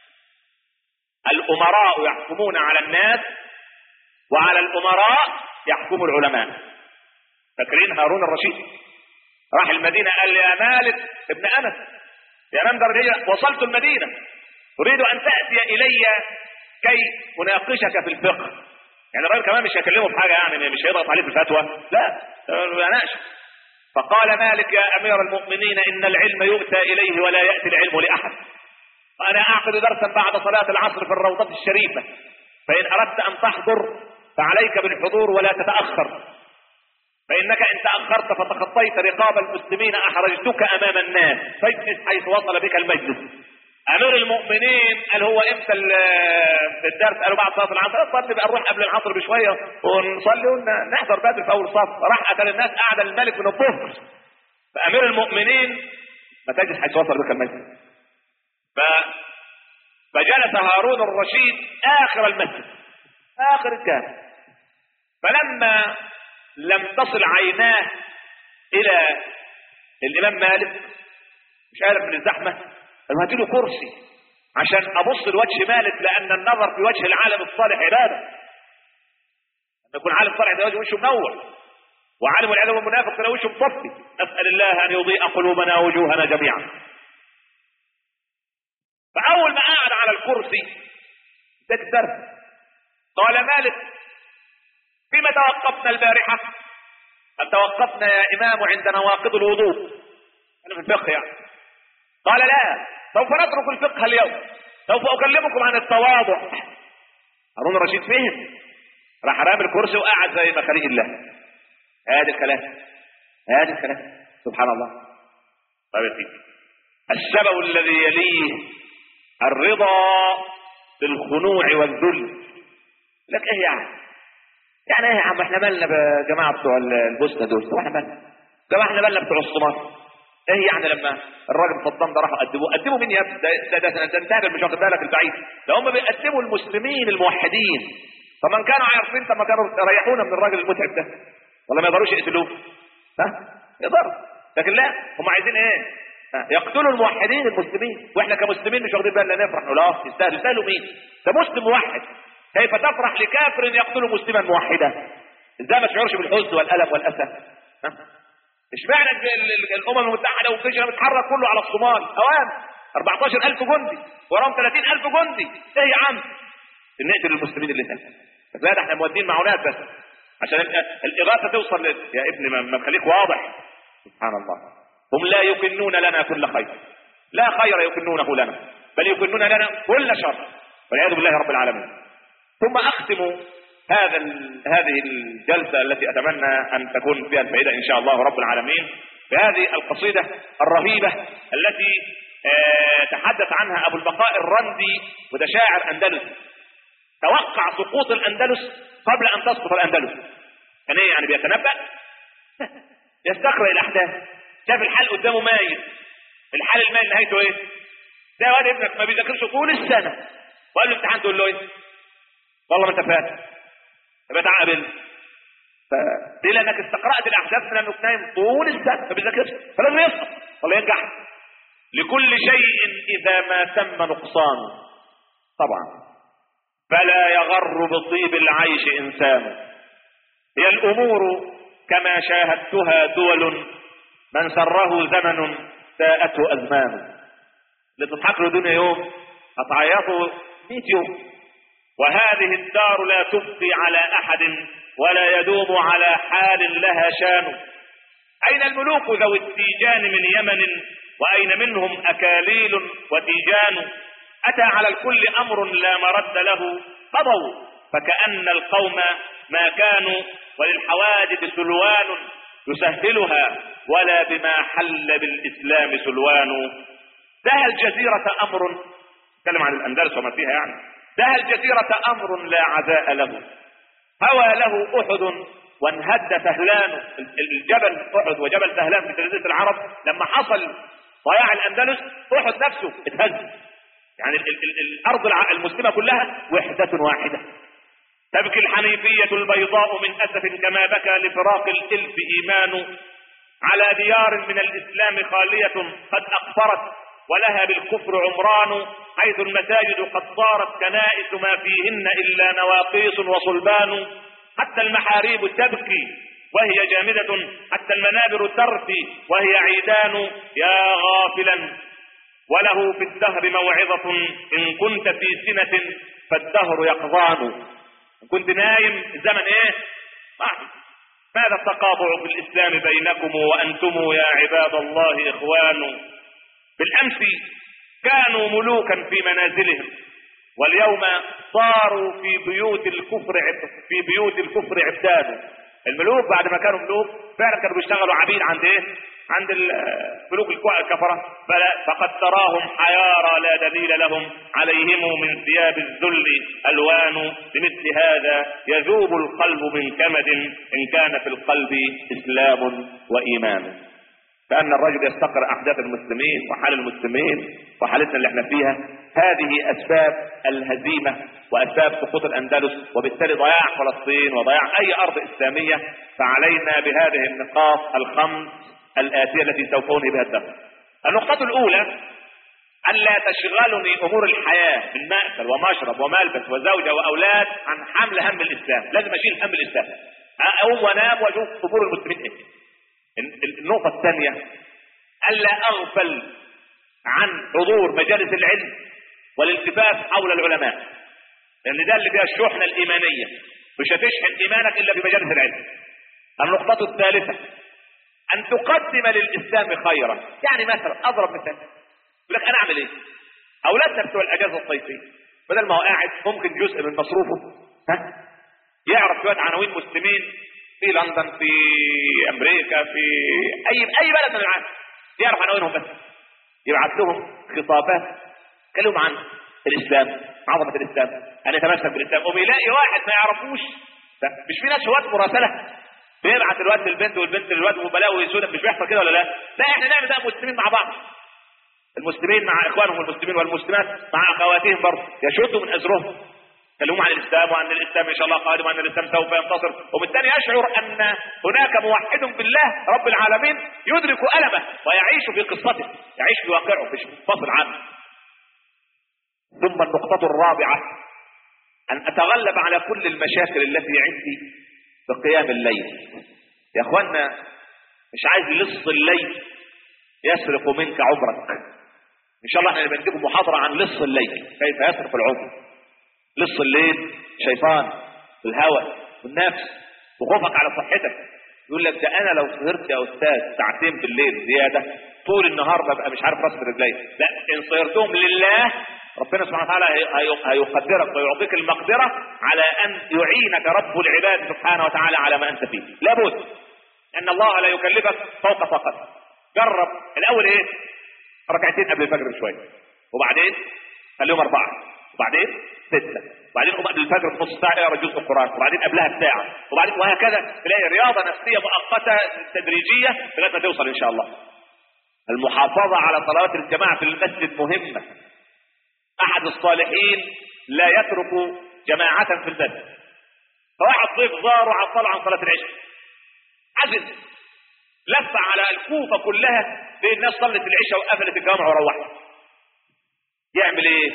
الامراء يحكمون على الناس وعلى الامراء يحكم العلماء فاكرين هارون الرشيد راح المدينه قال يا مالك ابن انس يا مندر وصلت المدينه اريد ان تاتي الي كي اناقشك في الفقه يعني الراجل كمان مش هيكلمه في حاجه يعني مش هيضغط عليه في الفتوى لا يناقش فقال مالك يا امير المؤمنين ان العلم يؤتى اليه ولا ياتي العلم لاحد وانا اعقد درسا بعد صلاه العصر في الروضه الشريفه فان اردت ان تحضر فعليك بالحضور ولا تتاخر فانك ان تاخرت فتخطيت رقاب المسلمين احرجتك امام الناس فاجلس حيث وصل بك المجلس امير المؤمنين قال هو امتى ال- الدرس قالوا بعد صلاه العصر صلي بقى نروح قبل العصر بشويه ونصلي ونحضر بدري في اول صف راح اتى الناس قعد الملك من الظهر فامير المؤمنين ما تجلس حيث وصل بك المجلس ف... فجلس هارون الرشيد اخر المسجد اخر الجامع فلما لم تصل عيناه الى الامام مالك مش عارف من الزحمه قالوا هاتوا له كرسي عشان ابص لوجه مالك لان النظر في وجه العالم الصالح عباده ان يكون عالم صالح ده وجه وشه منور وعالم العلم والمنافق ده وشه مصفي نسال الله ان يضيء قلوبنا ووجوهنا جميعا فاول ما قعد على الكرسي ده الدرس قال مالك فيما توقفنا البارحه هل توقفنا يا امام عند نواقض الوضوء انا في الفقه يعني قال لا سوف نترك الفقه اليوم سوف اكلمكم عن التواضع هارون الرشيد فهم راح رامي الكرسي وقعد زي ما خليق الله هذا الكلام هذا الكلام سبحان الله طيب يا سيدي السبب الذي يليه الرضا بالخنوع والذل لك ايه يعني يعني ايه يا عم احنا مالنا بجماعه بتوع البوسنه دول هو احنا مالنا جماعه احنا مالنا بتوع الصومال ايه يعني لما الراجل صدام ده راحوا قدموه قدموا مين يا ابني ده ده ده, ده, ده, ده مش واخد بالك البعيد ده هم بيقدموا المسلمين الموحدين طب ما كانوا عارفين طب ما كانوا ريحونا من الراجل المتعب ده ولا ما يقدروش يقتلوه ها يقدروا لكن لا هم عايزين ايه ها؟ يقتلوا الموحدين المسلمين واحنا كمسلمين مش واخدين بالنا نفرح نقول اه يستاهلوا يستاهلوا مين ده مسلم موحد كيف تفرح لكافر يقتل مسلما موحدا ازاي ما تشعرش بالحزن والالم والاسى ها؟ اشمعنى ال- ال- الامم المتحده والجيش بيتحرك كله على الصومال اوام 14000 جندي وراهم 30000 جندي ايه يا عم نقتل المسلمين اللي هناك لا ده احنا مودين معونات بس عشان ال- الاغاثه توصل لل... يا ابني ما- ما تخليك واضح سبحان الله هم لا يكنون لنا كل خير لا خير يكنونه لنا بل يكنون لنا كل شر والعياذ بالله رب العالمين ثم اختم هذا ال- هذه الجلسه التي اتمنى ان تكون فيها الفائده ان شاء الله رب العالمين بهذه القصيده الرهيبه التي آه، تحدث عنها ابو البقاء الرندي وده شاعر اندلسي توقع سقوط الاندلس قبل ان تسقط الاندلس كان ايه يعني بيتنبأ يستقرأ الاحداث شاف الحال قدامه مايل الحال المايل نهايته ايه ده واد ابنك ما بيذاكرش طول السنه وقال له امتحان تقول له ايه والله ما انت فاهم يبقى تعال قابلني ف- دي لانك استقرأت الاحداث من انك نايم طول السنه ما بيذاكرش فلازم يسقط ولا ينجح لكل شيء اذا ما تم نقصانه طبعا فلا يغر بطيب العيش انسان هي الامور كما شاهدتها دول من سره زمن ساءته ازمان اللي تضحك له دنيا يوم هتعيطوا 100 يوم وهذه الدار لا تبقي على احد ولا يدوم على حال لها شان اين الملوك ذوي التيجان من يمن واين منهم اكاليل وتيجان اتى على الكل امر لا مرد له قضوا فكأن القوم ما كانوا وللحوادث سلوان يسهلها ولا بما حل بالاسلام سلوان دها الجزيرة امر تكلم عن الاندلس وما فيها يعني دها الجزيرة امر لا عزاء له هوى له احد وانهد سهلان الجبل احد وجبل سهلان في جزيرة العرب لما حصل ضياع الاندلس احد نفسه اتهز يعني ال ال ال الارض الع- المسلمة كلها وحدة واحدة تبكي الحنيفية البيضاء من اسف كما بكى لفراق الالف ايمان على ديار من الاسلام خالية قد اقفرت ولها بالكفر عمران حيث المساجد قد صارت كنائس ما فيهن الا نواقيس وصلبان حتى المحاريب تبكي وهي جامدة حتى المنابر ترثي وهي عيدان يا غافلا وله في الدهر موعظة إن كنت في سنة فالدهر يقظان إن كنت نايم الزمن إيه؟ صاحي ماذا التقاطع في الإسلام بينكم وأنتم يا عباد الله إخوان بالأمس كانوا ملوكا في منازلهم واليوم صاروا في بيوت الكفر في بيوت الكفر عبدان الملوك بعد ما كانوا ملوك فعلا كانوا بيشتغلوا عبيد عند ايه عند الملوك الكفرة فقد تراهم حيارى لا دليل لهم عليهم من ثياب الذل ألوان لمثل هذا يذوب القلب من كمد إن كان في القلب إسلام وإيمان كأن الرجل يستقر أحداث المسلمين وحال المسلمين وحالتنا اللي احنا فيها هذه أسباب الهزيمة وأسباب سقوط الأندلس وبالتالي ضياع فلسطين وضياع أي أرض إسلامية فعلينا بهذه النقاط الخمس الآتية التي سوف أنهي بها الدرس النقطة الأولى أن لا تشغلني أمور الحياة من مأكل ومشرب وملبس وزوجة وأولاد عن حمل هم الإسلام لازم أشيل هم الإسلام أقوم وأنام وأشوف أمور المسلمين إيه النقطة الثانية ألا أغفل عن حضور مجالس العلم والالتفاف حول العلماء لأن ده اللي فيها الشحنة الإيمانية مش هتشحن إيمانك إلا بمجالس العلم النقطة الثالثة أن تقدم للإسلام خيرا يعني مثلا أضرب مثال يقول لك أنا أعمل إيه أولادنا بتوع الأجازة الصيفية بدل ما هو قاعد ممكن جزء من مصروفه ها يعرف شوية عناوين مسلمين في لندن في امريكا في اي اي بلد من العالم يعرف عناوينهم بس يبعث لهم خطابات كلهم عن الاسلام عظمه الاسلام ان يتمسك بالاسلام وبيلاقي واحد ما يعرفوش مش في ناس هواة مراسله بيبعت الواد للبنت والبنت للواد وبلاوي سودا مش بيحصل كده ولا لا؟ لا احنا نعمل ده مسلمين مع بعض المسلمين مع اخوانهم المسلمين والمسلمات مع اخواتهم برضه يشدوا من ازرهم كلموا عن الاسلام وان الاسلام ان شاء الله قادم وان الاسلام سوف ينتصر وبالتالي يشعر ان هناك موحد بالله رب العالمين يدرك المه ويعيش في قصته يعيش في واقعه مش منفصل عنه ثم النقطة الرابعة أن أتغلب على كل المشاكل التي عندي بقيام الليل يا أخوانا مش عايز لص الليل يسرق منك عمرك إن شاء الله احنا بنجيب محاضرة عن لص الليل كيف يسرق العمر لص الليل شيطان الهوى والنفس وخوفك على صحتك يقول لك ده انا لو سهرت يا استاذ ساعتين بالليل زياده طول النهار ببقى مش عارف راس من رجلي لا ان صيرتهم لله ربنا سبحانه وتعالى هيقدرك ويعطيك المقدره على ان يعينك رب العباد سبحانه وتعالى على ما انت فيه لابد ان الله لا يكلفك فوق طاقتك جرب الاول ايه ركعتين قبل الفجر بشويه وبعدين خليهم اربعه وبعدين ستة وبعدين قم قبل الفجر بنص ساعة يقرا جزء القرآن وبعدين قبلها بساعة وبعدين وهكذا تلاقي رياضة نفسية مؤقتة تدريجية لغاية ما توصل إن شاء الله. المحافظة على صلوات الجماعة في المسجد مهمة. أحد الصالحين لا يترك جماعة في المسجد. فواحد ضيف زار وعطل عن صلاة العشاء. عزل لف على الكوفة كلها لأن الناس صلت العشاء وقفلت الجامع وروحت. يعمل ايه؟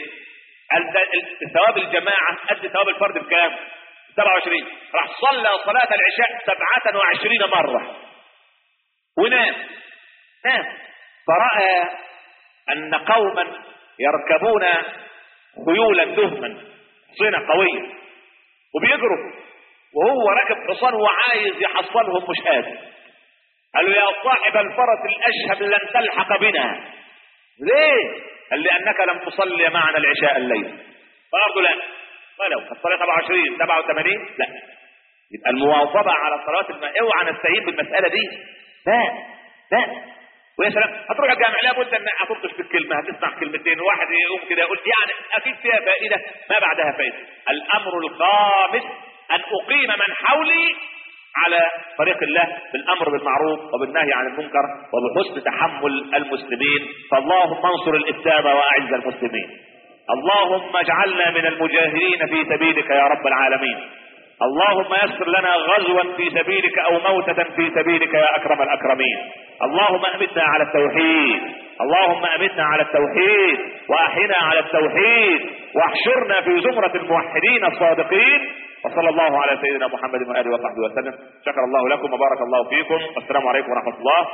ثواب الجماعة قد ثواب الفرد بكام 27 راح صلى صلاة العشاء 27 مرة ونام نام فرأى أن قوما يركبون خيولا دهما صنة قوية وبيجروا وهو راكب حصان وعايز يحصلهم مش قادر قال له يا صاحب الفرس الأشهب لن تلحق بنا ليه قال لأنك لم تصلي معنا العشاء الليل فأرض لا ولو الصلاة 27 87 لا يبقى المواظبة على صلاة الماء اوعى نستهين بالمسألة دي لا لا ويا سلام هتروح الجامع لابد ان هتلطش بالكلمه هتسمع كلمتين واحد يقوم كده يقول يعني اكيد فيها فائده ما بعدها فائده الامر الخامس ان اقيم من حولي على طريق الله بالامر بالمعروف وبالنهي عن المنكر وبحسن تحمل المسلمين فاللهم انصر الاسلام واعز المسلمين اللهم اجعلنا من المجاهدين في سبيلك يا رب العالمين اللهم يسر لنا غزوا في سبيلك او موتة في سبيلك يا اكرم الاكرمين اللهم امتنا على التوحيد اللهم امتنا على التوحيد واحنا على التوحيد واحشرنا في زمرة الموحدين الصادقين وصلى الله على سيدنا محمد واله وصحبه وسلم شكر الله لكم وبارك الله فيكم والسلام عليكم ورحمه الله